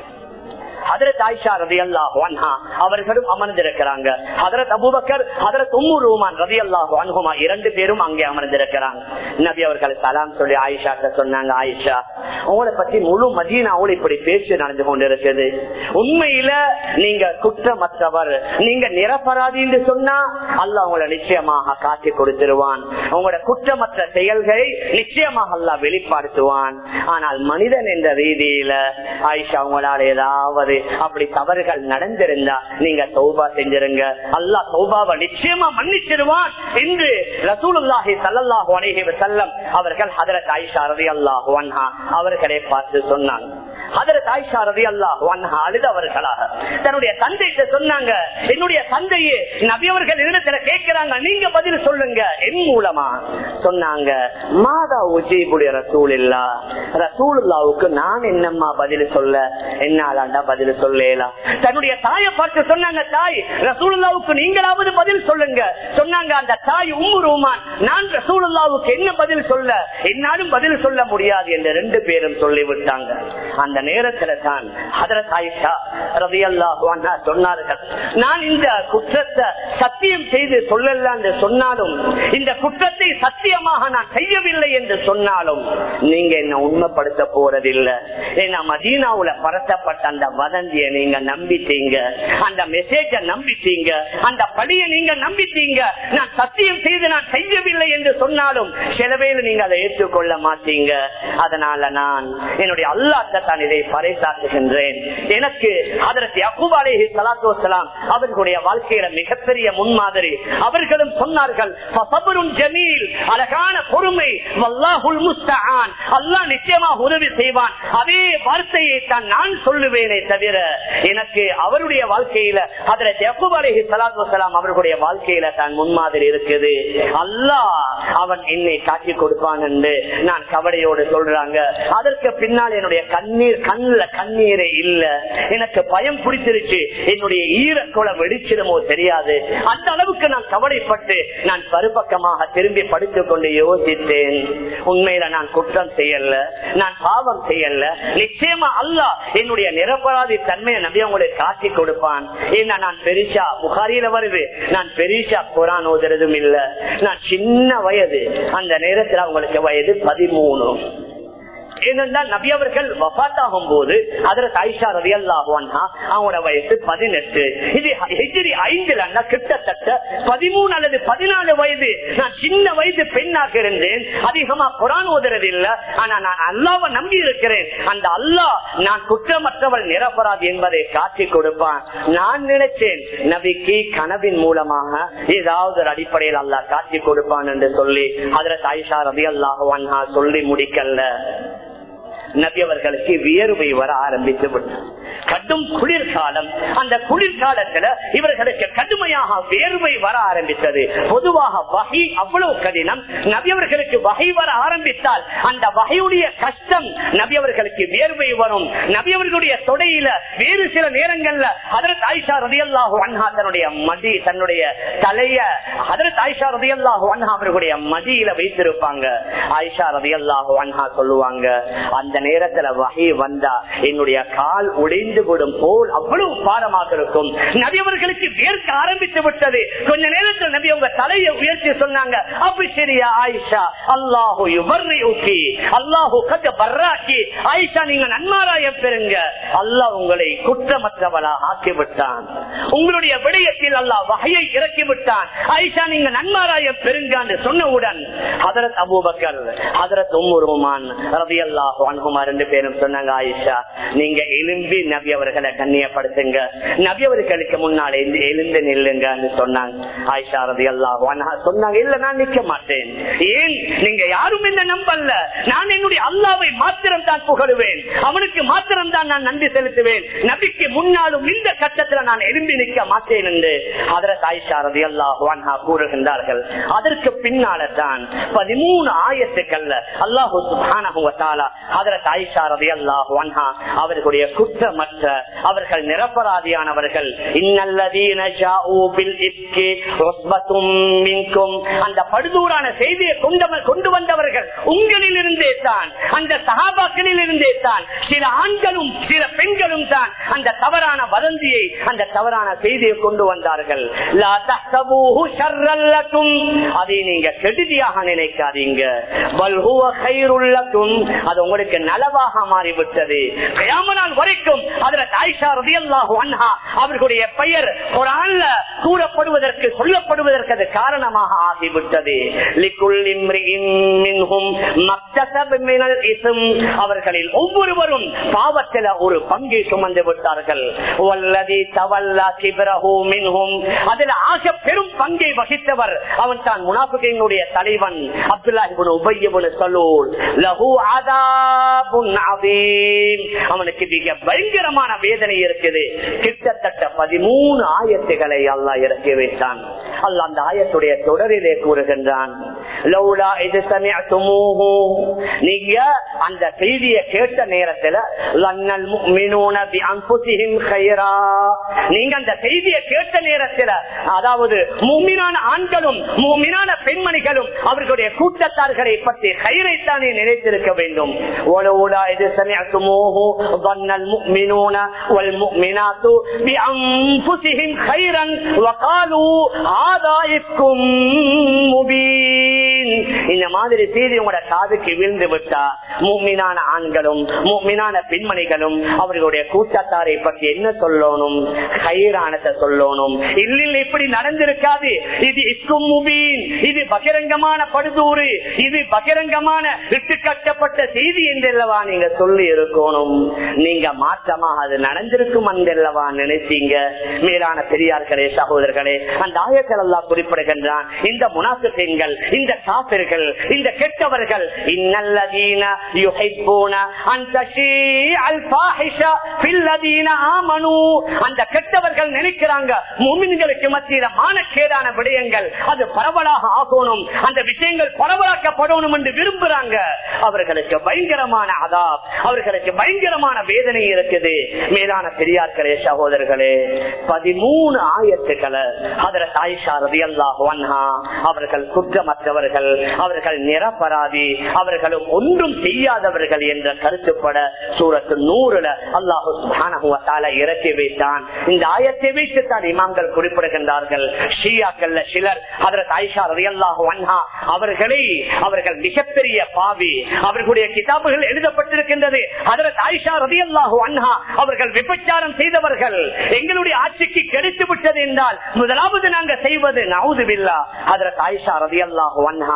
ஹதரத் ஆயிஷா ரதி அல்லாஹு அன்ஹா அவர்களும் அமர்ந்திருக்கிறாங்க ஹதரத் அபுபக்கர் ஹதரத் உம்மு ரூமான் ரதி அல்லாஹு அன்ஹுமா இரண்டு பேரும் அங்கே அமர்ந்திருக்கிறாங்க நபி அவர்கள் சலாம் சொல்லி ஆயிஷாட்ட சொன்னாங்க ஆயிஷா உங்களை பத்தி முழு மதீனாவோடு இப்படி பேச்சு நடந்து கொண்டிருக்குது உண்மையில நீங்க குற்றமற்றவர் நீங்க நிரபராதி என்று சொன்னா அல்லாஹ் உங்களை நிச்சயமாக காட்டி கொடுத்துருவான் உங்களோட குற்றமற்ற செயல்களை நிச்சயமாக அல்லாஹ் வெளிப்படுத்துவான் ஆனால் மனிதன் என்ற ரீதியில ஆயிஷா உங்களால் ஏதாவது அப்படி தவறுகள் நடந்திருந்தா நீங்க தௌபா செஞ்சிருங்க அல்லாஹ் தௌபாவை நிச்சயமா மன்னிச்சிருவான் என்று ரசூலுல்லாஹி ஸல்லல்லாஹு அலைஹி வஸல்லம் அவர்கள் ஹதரத் ஆயிஷா ரலியல்லாஹு அன்ஹா அவர்களை பார்த்து சொன்னாங்க ஹதரத் ஆயிஷா ரலியல்லாஹு அன்ஹா அழுதவர்களாக தன்னுடைய தந்தைகிட்ட சொன்னாங்க என்னுடைய தந்தையே நபி அவர்கள் இடத்துல கேட்கிறாங்க நீங்க பதில் சொல்லுங்க என் மூலமா சொன்னாங்க மாதா உஜீபுடைய ரசூல் இல்லா ரசூலுல்லாவுக்கு நான் என்னம்மா பதில் சொல்ல என்னாலாண்டா பதில் சொல்லலாம் தன்னுடைய தாயை பார்த்து சொன்னாங்க தாய் ரசூலுல்லாவுக்கு நீங்களாவது பதில் சொல்லுங்க சொன்னாங்க அந்த தாய் உம்மு ரூமான் நான் ரசூலுல்லாவுக்கு என்ன பதில் சொல்ல என்னாலும் பதில் சொல்ல முடியாது என்று ரெண்டு பேரும் சொல்லிவிட்டாங்க அந்த நேரத்துல தான் ஹதரத் ஆயிஷா ரலியல்லாஹு அன்ஹா சொன்னார்கள் நான் இந்த குற்றத்தை சத்தியம் செய்து சொல்லல என்று சொன்னாலும் இந்த குற்றத்தை சத்தியமாக நான் செய்யவில்லை என்று சொன்னாலும் நீங்க என்ன உண்மைப்படுத்த போறதில்லை ஏன்னா மதீனாவுல பரத்தப்பட்ட அந்த வதந்திய நீங்க நம்பிட்டீங்க அந்த மெசேஜ நம்பிட்டீங்க அந்த படியை நீங்க நம்பிட்டீங்க நான் சத்தியம் செய்து நான் செய்யவில்லை என்று சொன்னாலும் சிலவேல நீங்க அதை ஏற்றுக்கொள்ள மாட்டீங்க அதனால நான் என்னுடைய அல்லாத்த தான் இதை பறைசாற்றுகின்றேன் எனக்கு அதற்கு அபுப் அலேஹி சலாத்து வசலாம் அவர்களுடைய வாழ்க்கையில மிகப்பெரிய முன்மாதிரி அவர்களும் சொன்னார்கள் "ஃபஸபுருன் ஜமீல்", அழகான பொறுமை வல்லாஹுல் முஸ்தஆன் அல்லாஹ் நிச்சயமாக உதவி செய்வான் அதே வார்த்தையை தான் நான் சொல்லுவேனே தவிர எனக்கு அவருடைய வாழ்க்கையில அதில் ஜெபுப் அலேஹி சலாத்து வசலாம் அவர்களுடைய வாழ்க்கையில தான் முன்மாதிரி இருக்குது அல்லாஹ் அவன் என்னை காட்டி கொடுப்பான் என்று நான் கவலையோடு சொல்றாங்க அதற்கு பின்னால் என்னுடைய கண்ணீர் கண்ணுல கண்ணீரே இல்ல எனக்கு பயம் பிடிச்சிருச்சு என்னுடைய ஈரக்குளம் வெடிச்சிடுமோ தெரியாது அந்த அளவுக்கு நான் கவலைப்பட்டு நான் பருப்பக்கமாக திரும்பி படித்துக் கொண்டு யோசித்தேன் உண்மையில நான் குற்றம் செய்யல நான் பாவம் செய்யல நிச்சயமா அல்லாஹ் என்னுடைய நிரபராதி தன்மையை நம்பி உங்களுக்கு காட்டி கொடுப்பான் ஏன்னா நான் பெரிசா புகாரியில வருது நான் பெரிசா குரான் ஓதுறதும் இல்ல நான் சின்ன வயது அந்த நேரத்தில் அவங்களுக்கு வயது பதிமூணு ஏனென்றால் நபி அவர்கள் வபாத்தாகும் போது அதுல தாய்ஷா ரவி அல்லாஹான்ஹா அவங்களோட வயசு பதினெட்டு இது ஹிஜ்ரி ஐந்துல கிட்டத்தட்ட பதிமூணு அல்லது பதினாலு வயது நான் சின்ன வயது பெண்ணாக இருந்தேன் அதிகமா குரான் ஓதுறது இல்ல ஆனா நான் அல்லாவை நம்பி இருக்கிறேன் அந்த அல்லாஹ் நான் குற்றமற்றவள் நிரபராது என்பதை காட்டி கொடுப்பான் நான் நினைச்சேன் நபிக்கு கனவின் மூலமாக ஏதாவது ஒரு அடிப்படையில் அல்லாஹ் காட்டி கொடுப்பான் என்று சொல்லி அதுல தாய்ஷா ரவி அல்லாஹான்ஹா சொல்லி முடிக்கல நபி அவர்களுக்கு வியர்வை வர ஆரம்பித்து விட்டார் கடும் குளிர்காலம் அந்த குளிர்காலத்துல இவர்களுக்கு கடுமையாக வேர்வை வர ஆரம்பித்தது பொதுவாக வகை அவ்வளவு கடினம் நபியவர்களுக்கு வகை வர ஆரம்பித்தால் அந்த வகையுடைய கஷ்டம் நபியவர்களுக்கு வேர்வை வரும் நபியவர்களுடைய தொடையில வேறு சில நேரங்கள்ல அதற்கு ஆயிஷா ரதியல்லாஹு அன்ஹா தன்னுடைய மடி தன்னுடைய தலைய அதற்கு ஆயிஷா ரதியல்லாஹு அன்ஹா அவர்களுடைய மடியில வைத்திருப்பாங்க ஆயிஷா ரதியல்லாஹு அன்ஹா சொல்லுவாங்க அந்த நேரத்துல வகை வந்தா என்னுடைய கால் உடைந்து விடும் போல் அவ்வளவு பாரமாக இருக்கும் நபியவர்களுக்கு வேர்க்க ஆரம்பித்து விட்டது கொஞ்ச நேரத்தில் நபி உங்க தலையை உயர்த்தி சொன்னாங்க அப்படி சரியா ஆயிஷா அல்லாஹு யுவர்ரி அல்லாஹு கட்ட பர்ராக்கி ஆயிஷா நீங்க நன்மாராய பெறுங்க அல்லாஹ் உங்களை குற்றமற்றவளா ஆக்கி விட்டான் உங்களுடைய விடயத்தில் அல்லாஹ் வகையை இறக்கி விட்டான் ஆயிஷா நீங்க நன்மாராய பெருங்கான்னு சொன்னவுடன் ஹதரத் அபூபக்கர் ஹதரத் உம்முருமான் ரவி அல்லாஹ் அனுகுமா ரெண்டு பேரும் சொன்னாங்க ஆயிஷா நீங்க எலும்பி நபி அவர்களை கண்ணியப்படுத்துங்க நபி அவர்களுக்கு முன்னாலே எழுந்து எழுந்து நில்லுங்கன்னு சொன்னாங்க ஆயிஷா ரவி அல்லாஹ் சொன்னாங்க இல்ல நான் நிக்க மாட்டேன் ஏன் நீங்க யாரும் என்ன நம்பல்ல நான் என்னுடைய அல்லாவை மாத்திரம் தான் புகழுவேன் அவனுக்கு மாத்திரம் தான் நான் நன்றி செலுத்துவேன் நபிக்கு முன்னாலும் இந்த கட்டத்தில் நான் எழும்பி நிற்க மாட்டேன் என்று அதற்கு ஆயிஷா ரதி அல்லாஹ் கூறுகின்றார்கள் அதற்கு பின்னால தான் பதிமூணு ஆயத்துக்கள்ல அல்லாஹு சுபானா அதற்கு ஆயிஷா ரதி அல்லாஹ் அவர்களுடைய குற்றமற்ற அவர்கள் நிரப்பராதியானவர்கள் இன்னல்லதீன ஜாஊ பில் இஃப்கி உஸ்பத்தும் மின்கும் அந்த படுதூரான செய்தியை கொண்டவர் கொண்டு வந்தவர்கள் உங்களில் இருந்தே தான் அந்த சகாபாக்களில் இருந்தே தான் சில ஆண்களும் சில பெண்களும் தான் அந்த தவறான வதந்தியை அந்த தவறான செய்தியை கொண்டு வந்தார்கள் லா தஹ்சபூஹு ஷர்ரல் லக்கும். அதை நீங்க கெடுதியாக நினைக்காதீங்க பல் ஹுவ கைருல் லக்கும். அது உங்களுக்கு நலவாக மாறிவிட்டது கயாமனால் வரைக்கும் அதுல தாய்ஷா ரதியல்லாஹு அன்ஹா அவர்களுடைய பெயர் குரான்ல கூறப்படுவதற்கு சொல்லப்படுவதற்கு அது காரணமாக ஆகிவிட்டது லிக்குல் இம்ரிஇன் மின்ஹும் மக்தசப் மினல் இஸ்ம். அவர்களில் ஒவ்வொருவரும் பாவத்தில் ஒரு பங்கை சுமந்து விட்டார்கள் வல்லதி தவல்லா கிப்ரஹு மின்ஹும். அதில் ஆக பெரும் பங்கை வகித்தவர் அவன் தான் முனாஃபிகினுடைய தலைவன் அப்துல்லா இப்னு உபய் இப்னு சலூல் லஹு அதாபுன் அதீம். அவனுக்கு மிக பயங்கரமான வேதனை இருக்குது கிட்டத்தட்ட பதிமூணு ஆயத்துகளை அல்லாஹ் இறக்கி வைத்தான் அல்லாஹ் அந்த ஆயத்துடைய தொடரிலே கூறுகின்றான் லௌலா இது சமயத்துமூஹு. நீங்க அந்த செய்தியை கேட்ட நேரத்துல லன்னல் முஃமினூன பிஅன்ஃபுஸிஹிம் கைரா. நீங்க அந்த செய்தியை கேட்ட நேரத்துல அதாவது மூமினான ஆண்களும் மூமினான பெண்மணிகளும் அவர்களுடைய கூட்டத்தார்களை பற்றி கயிறைத்தானே நினைத்திருக்க வேண்டும் ولولا إذ سمعتموه ظن المؤمنون والمؤمنات بأنفسهم خيرا وقالوا هذا إفك مبين இந்த மாதிரி செய்தி உங்களோட காதுக்கு விழுந்து விட்டா மூமினான ஆண்களும் மூமினான பெண்மணிகளும் அவர்களுடைய கூட்டத்தாரை பற்றி என்ன சொல்லணும் கயிறானத்தை சொல்லணும் இல்லில் இப்படி நடந்திருக்காது இது இஸ்கும் முபீன் இது பகிரங்கமான படுதூறு இது பகிரங்கமான இட்டு கட்டப்பட்ட செய்தி என்றல்லவா நீங்க சொல்லி இருக்கணும் நீங்க மாற்றமாக அது நடந்திருக்கும் என்றல்லவா நினைச்சீங்க மேலான பெரியார்களே சகோதரர்களே அந்த ஆயத்தில் எல்லாம் குறிப்பிடுகின்றான் இந்த முனாசுகள் இந்த காப்பிர்கள் இந்த கெட்டவர்கள் இன்னல்லதீன யுஹிப்பூன அன் தஷீஅல் ஃபாஹிஷா ஃபில்லதீன ஆமனூ அந்த கெட்டவர்கள் நினைக்கிறாங்க முஃமின்களுக்கு மத்தியில மானக்கேடான விடயங்கள் அது பரவலாக ஆகணும் அந்த விஷயங்கள் பரவலாக்கப்படணும் என்று விரும்புறாங்க அவர்களுக்கு பயங்கரமான அதாப் அவர்களுக்கு பயங்கரமான வேதனை இருக்குது மேலான பெரியார்களே சகோதரர்களே பதிமூணு ஆயத்துக்களை அதர தாய்ஷா ரவி அவர்கள் குற்றமற்றவர்கள் அவர்கள் நிரபராதி அவர்களும் ஒன்றும் செய்யாதவர்கள் என்ற கருத்துப்பட சூரத்து நூறுல அல்லாஹு இறக்கி வைத்தான் இந்த ஆயத்தை வைத்துத்தான் இமாம்கள் குறிப்பிடுகின்றார்கள் ஷியாக்கள்ல சிலர் அதற்கு ஆயிஷா ரலியல்லாஹு அன்ஹா அவர்களை அவர்கள் மிகப்பெரிய பாவி அவர்களுடைய கிதாபுகள் எழுதப்பட்டிருக்கின்றது அதற்கு ஆயிஷா ரலியல்லாஹு அன்ஹா அவர்கள் விபச்சாரம் செய்தவர்கள் எங்களுடைய ஆட்சிக்கு கிடைத்து விட்டது என்றால் முதலாவது நாங்க செய்வது நவுது பில்லா அதற்கு ஆயிஷா ரலியல்லாஹு அன்ஹா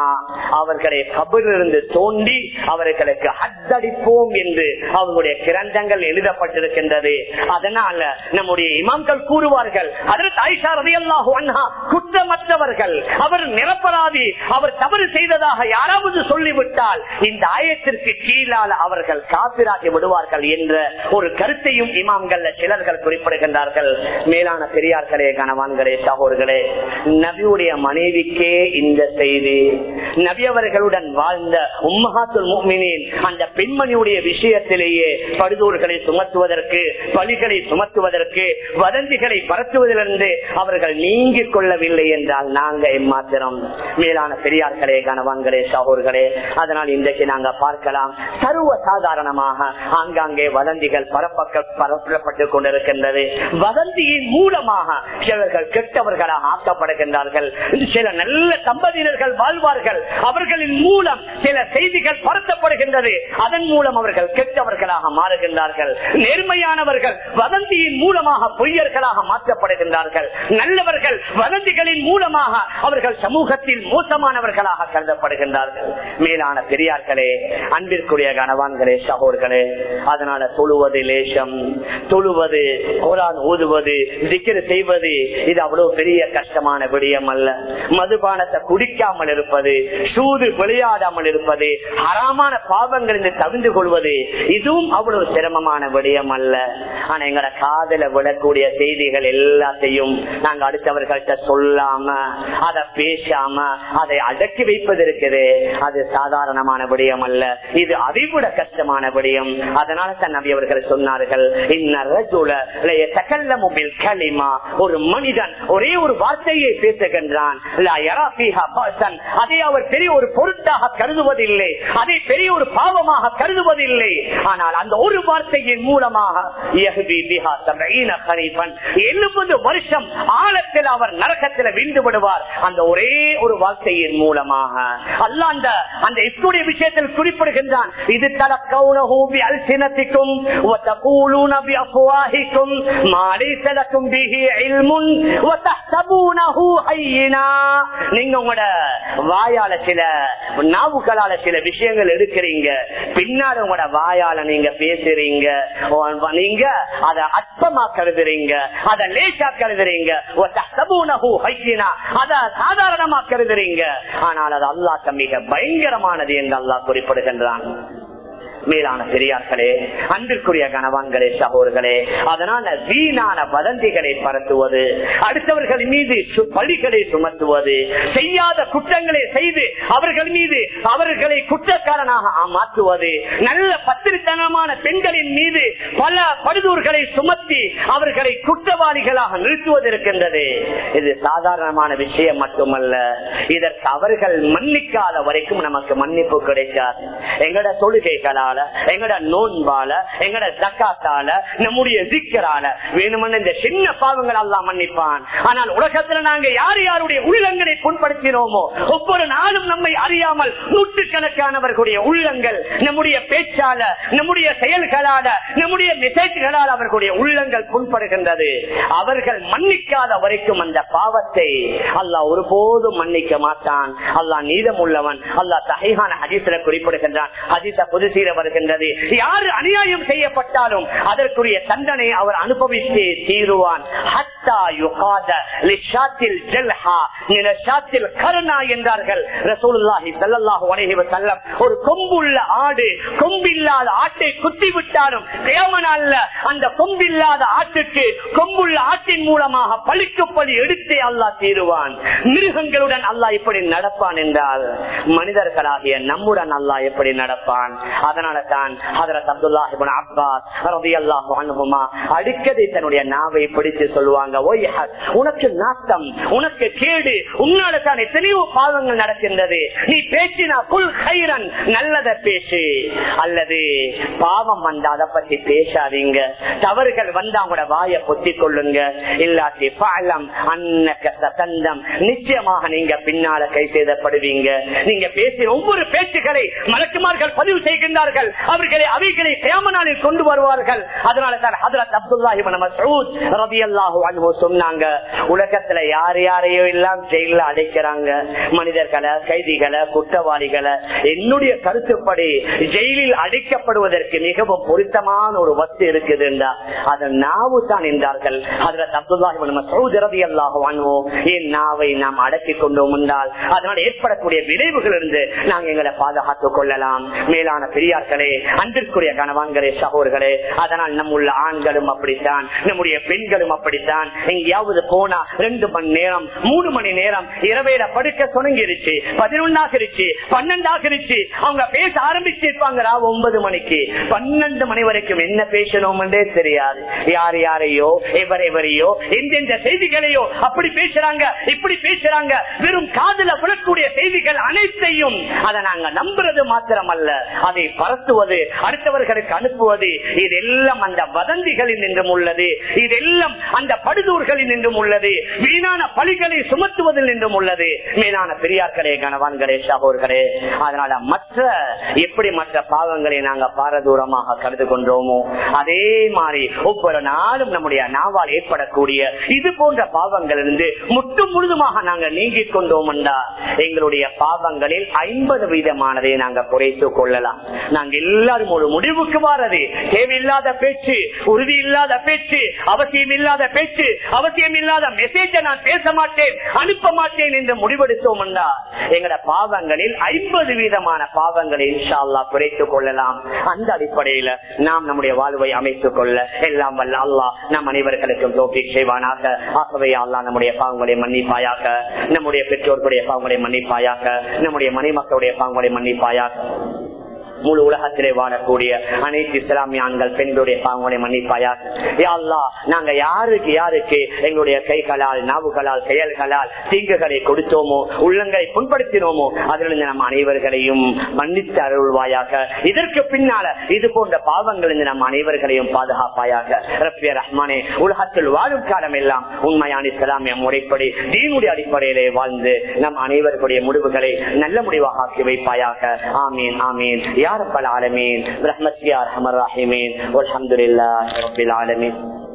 அவர்களை கபிலிருந்து தோண்டி அவர்களுக்கு ஹத்தடிப்போம் என்று அவர்களுடைய கிரந்தங்கள் எழுதப்பட்டிருக்கின்றது அதனால நம்முடைய இமாம்கள் கூறுவார்கள் அதற்கு ஐஷா ரதியல்லாஹு அன்ஹா குற்றமற்றவர்கள் அவர் நிரப்பராதி அவர் தவறு செய்ததாக யாராவது சொல்லிவிட்டால் இந்த ஆயத்திற்கு கீழால் அவர்கள் காப்பிராகி விடுவார்கள் என்ற ஒரு கருத்தையும் இமாம்கள் சிலர்கள் குறிப்பிடுகின்றார்கள் மேலான பெரியார்களே கணவான்களே சகோர்களே நபியுடைய மனைவிக்கே இந்த செய்தி நபி அவர்களுடன் வாழ்ந்த உம்மஹாத்துல் முஃமினீன் அந்த பெண்மணியுடைய விஷயத்திலேயே படுதூர்களை சுமத்துவதற்கு பலிகளை சுமத்துவதற்கு வதந்திகளை பரத்துவதிலிருந்து அவர்கள் நீங்கிக் கொள்ளவில்லை என்றால் நாங்க எம்மாத்திரம் மேலான பெரியார்களே கணவான்களே சகோர்களே அதனால் இன்றைக்கு நாங்க பார்க்கலாம் சர்வ சாதாரணமாக ஆங்காங்கே வதந்திகள் பரப்பக்க பரப்பப்பட்டுக் கொண்டிருக்கின்றது வதந்தியின் மூலமாக சிலர்கள் கெட்டவர்களாக ஆக்கப்படுகின்றார்கள் சில நல்ல தம்பதியினர்கள் வாழ்வார்கள் அவர்களின் மூலம் சில செய்திகள் பரத்தப்படுகின்றது அதன் மூலம் அவர்கள் கெட்டவர்களாக மாறுகின்றார்கள் நேர்மையானவர்கள் வதந்தியின் மூலமாக பொய்யர்களாக மாற்றப்படுகின்றார்கள் நல்லவர்கள் வதந்திகளின் மூலமாக அவர்கள் சமூகத்தில் மோசமானவர்களாக கருதப்படுகின்றார்கள் மேலான பெரியார்களே அன்பிற்குரிய கணவான்களே சகோர்களே அதனால தொழுவது லேசம் தொழுவது குரான் ஓதுவது திக்கிற செய்வது இது அவ்வளவு பெரிய கஷ்டமான விடயம் அல்ல மதுபானத்தை குடிக்காமல் இருப்பது சூது விளையாடாமல் இருப்பது ஹராமான பாவங்களிலிருந்து தவிர்ந்து கொள்வது இதுவும் அவ்வளவு சிரமமான விடயம் அல்ல ஆனா எங்கட காதல விடக்கூடிய செய்திகள் எல்லாத்தையும் நாங்க அடுத்தவர்கள்ட்ட சொல்லாம அதை பேசாம அதை அடக்கி வைப்பது இருக்குது அது சாதாரணமான விடயம் அல்ல இது அதைவிட கஷ்டமான விடயம் அதனால தான் நபி அவர்கள் சொன்னார்கள் ஒரு மனிதன் ஒரே ஒரு வார்த்தையை பேசுகின்றான் அதை அவர் பெரிய ஒரு பொருட்டாக கருதுவதில்லை அதை பெரிய ஒரு பாவமாக கருதுவதில்லை ஆனால் அந்த ஒரு வார்த்தையின் மூலமாக எழுபது வருஷம் ஆழத்தில் அவர் நரகத்தில் விண்டு விடுவார் அந்த ஒரே ஒரு வார்த்தையின் மூலமாக அல்ல அந்த அந்த இஸ்துடைய விஷயத்தில் குறிப்பிடுகின்றான் இது தலக்கவுனஹூபி அல்சினத்திக்கும் وتقولون بأفواهكم ما ليس لكم به علم وتحسبونه هينا நீங்க உங்களோட வாயால சில நாவுகளால சில விஷயங்கள் எடுக்கிறீங்க பின்னாடி உங்களோட வாயால நீங்க பேசுறீங்க நீங்க அதை அற்பமா கருதுறீங்க அதை லேசா கருதுறீங்க அதை சாதாரணமா கருதுறீங்க ஆனால் அது அல்லாக்க மிக பயங்கரமானது என்று அல்லாஹ் குறிப்பிடுகின்றான் மேலான பெரியார்களே அன்பிற்குரிய கணவான்களே சகோதர்களே அதனால வீணான வதந்திகளை பரத்துவது அடுத்தவர்கள் மீது பழிகளை சுமத்துவது செய்யாத குற்றங்களை செய்து அவர்கள் மீது அவர்களை குற்றக்காரனாக மாற்றுவது நல்ல பத்திரித்தனமான பெண்களின் மீது பல படுதூர்களை சுமத்தி அவர்களை குற்றவாளிகளாக நிறுத்துவது இருக்கின்றது இது சாதாரணமான விஷயம் மட்டுமல்ல இதற்கு அவர்கள் மன்னிக்காத வரைக்கும் நமக்கு மன்னிப்பு கிடைக்காது எங்கட தொழுகைகளால் தொழுகையால எங்கட நோன்பால எங்கட ஜக்காத்தால நம்முடைய திக்கரால வேணுமென்னு இந்த சின்ன பாவங்கள் எல்லாம் மன்னிப்பான் ஆனால் உலகத்துல நாங்க யார் யாருடைய உள்ளங்களை புண்படுத்தினோமோ ஒவ்வொரு நாளும் நம்மை அறியாமல் நூற்றுக்கணக்கானவர்களுடைய உள்ளங்கள் நம்முடைய பேச்சால நம்முடைய செயல்களால நம்முடைய மெசேஜ்களால் அவர்களுடைய உள்ளங்கள் புண்படுகின்றது அவர்கள் மன்னிக்காத வரைக்கும் அந்த பாவத்தை அல்லாஹ் ஒருபோதும் மன்னிக்க மாட்டான் அல்லாஹ் நீதம் உள்ளவன் அல்லாஹ் தகைகான ஹதீசில குறிப்பிடுகின்றான் ஹதீச புதுசீர வருகின்றது யாரு அநியாயம் செய்யப்பட்டாலும் அதற்குரிய தண்டனை அவர் அனுபவித்து தீருவான் ஹத்தா யுகாத லிஷாத்தில் ஜல்ஹா நிலஷாத்தில் கருணா என்றார்கள் ரசூலுல்லாஹி ஸல்லல்லாஹு அலைஹி வஸல்லம் ஒரு கொம்புள்ள ஆடு கொம்பில்லாத ஆட்டை குத்தி விட்டாலும் கியாமனால்ல அந்த கொம்பில்லாத ஆட்டுக்கு கொம்புள்ள ஆட்டின் மூலமாக பழிக்கு பழி எடுத்தே அல்லாஹ் தீருவான் மிருகங்களுடன் அல்லாஹ் இப்படி நடப்பான் என்றால் மனிதர்களாகிய நம்முடன் அல்லாஹ் எப்படி நடப்பான் அதனால தான் ஹதரத் அப்துல்லாஹிபின் அப்பாஸ் ரலியல்லாஹு அன்ஹுமா அடிக்கடி தன்னுடைய நாவை பிடித்து சொல்லுவாங்க "ஓய் ஹத், உனக்கு நாட்டம் உனக்கு கேடு உன்னால தான் எத்தனையோ பாவங்கள் நடக்கின்றது நீ பேசினா புல் கைரன் நல்லத பேசு அல்லது பாவம் வந்தா அதை பத்தி பேசாதீங்க தவறுகள் வந்தா உங்களோட வாயை பொத்திக் கொள்ளுங்க இல்லாட்டி பாலம் அன்னக்க சதந்தம் நிச்சயமாக நீங்க பின்னால கை செய்தப்படுவீங்க நீங்க பேசிய ஒவ்வொரு பேச்சுகளை மலக்குமார்கள் பதிவு செய்கின்றார்கள் வருவார்கள் அவர்களை அவைகளை கேமனாலில் கொண்டு வருவார்கள் அதனால தான் ஹதரத் அப்துல்லாஹி மசூத் ரவி அல்லாஹு சொன்னாங்க உலகத்துல யார் யாரையோ எல்லாம் ஜெயில அடைக்கிறாங்க மனிதர்களை கைதிகளை குற்றவாளிகளை என்னுடைய கருத்துப்படி ஜெயிலில் அடைக்கப்படுவதற்கு மிகவும் பொருத்தமான ஒரு வஸ்து இருக்குதுண்டா அதன் நாவு தான் என்றார்கள் ஹதரத் அப்துல்லாஹி மசூத் ரவி அல்லாஹு என் நாவை நாம் அடக்கி கொண்டோம் என்றால் அதனால் ஏற்படக்கூடிய விளைவுகள் இருந்து நாங்கள் எங்களை பாதுகாத்துக் கொள்ளலாம் மேலான பெரியார்களே அன்பிற்குரிய கணவான்களே சகோர்களே அதனால் நம்முள்ள ஆண்களும் அப்படித்தான் நம்முடைய பெண்களும் அப்படித்தான் எங்கேயாவது போனா ரெண்டு மணி நேரம் மூணு மணி நேரம் இரவேல படுக்க தொடங்கிருச்சு பதினொன்னாகிருச்சு பன்னெண்டாகிருச்சு அவங்க பேச ஆரம்பிச்சிருப்பாங்க ராவ ஒன்பது மணிக்கு பன்னெண்டு மணி வரைக்கும் என்ன பேசணும்ன்றே தெரியாது யார் யாரையோ எவர் எவரையோ எந்தெந்த செய்திகளையோ அப்படி பேசுறாங்க இப்படி பேசுறாங்க வெறும் காதல விடக்கூடிய செய்திகள் அனைத்தையும் அதை நாங்க நம்புறது மாத்திரமல்ல அதை பரத்துவது அடுத்தவர்களுக்கு அனுப்புவது இதெல்லாம் அந்த வதந்திகளில் நின்றும் உள்ளது இதெல்லாம் அந்த படுதூர்களில் நின்றும் உள்ளது வீணான பழிகளை சுமத்துவதில் நின்றும் உள்ளது மேலான பெரியார்களே கணவான்களே சகோர்களே அதனால மற்ற எப்படி மற்ற பாவங்களை நாங்க பாரதூரமாக கருது கொண்டோமோ அதே மாதிரி ஒவ்வொரு நாளும் நம்முடைய நாவால் ஏற்படக்கூடிய இது போன்ற பாவங்கள் இருந்து முட்டு முழுதுமாக நாங்க நீங்கிக் கொண்டோம் எங்களுடைய பாவங்களில் ஐம்பது வீதமானதை நாங்க குறைத்துக் கொள்ளலாம் நாங்க எல்லாரும் ஒரு முடிவுக்கு வாரது தேவையில்லாத பேச்சு உறுதி இல்லாத பேச்சு அவசியம் இல்லாத பேச்சு அவசியம் இல்லாத மெசேஜ நான் பேச மாட்டேன் அனுப்ப மாட்டேன் என்று முடிவெடுத்தோம் எங்கட பாவங்களில் ஐம்பது வீதமான பாவங்களை இன்ஷா அல்லா குறைத்துக் கொள்ளலாம் அந்த அடிப்படையில நாம் நம்முடைய வாழ்வை அமைத்துக் கொள்ள எல்லாம் வல்ல அல்லா நம் அனைவர்களுக்கும் தோப்பி செய்வானாக ஆகவே அல்லா நம்முடைய பாவங்களை மன்னிப்பாயாக நம்முடைய பெற்றோர்களுடைய பாவங்களை மன்னிப்பாயாக நம்முடைய மனைமக்களுடைய பாவங்களை மன்னிப்பாயாக முழு உலகத்திலே வாழக்கூடிய அனைத்து இஸ்லாமிய ஆண்கள் பெண்களுடைய பாவங்களை மன்னிப்பாயாக யாழ்லா நாங்க யாருக்கு யாருக்கு எங்களுடைய கைகளால் நாவுகளால் செயல்களால் தீங்குகளை கொடுத்தோமோ உள்ளங்களை புண்படுத்தினோமோ அதிலிருந்து நம் அனைவர்களையும் மன்னித்து அருள்வாயாக இதற்கு பின்னால இது போன்ற பாவங்கள் இருந்து நம் அனைவர்களையும் பாதுகாப்பாயாக ரப்பிய ரஹ்மானே உலகத்தில் வாழும் காலம் எல்லாம் உண்மையான இஸ்லாமிய முறைப்படி தீனுடைய அடிப்படையிலே வாழ்ந்து நம் அனைவர்களுடைய முடிவுகளை நல்ல முடிவாக ஆக்கி வைப்பாயாக ஆமீன் ஆமீன் يا رب العالمين برحمتك يا ارحم الراحمين والحمد لله رب العالمين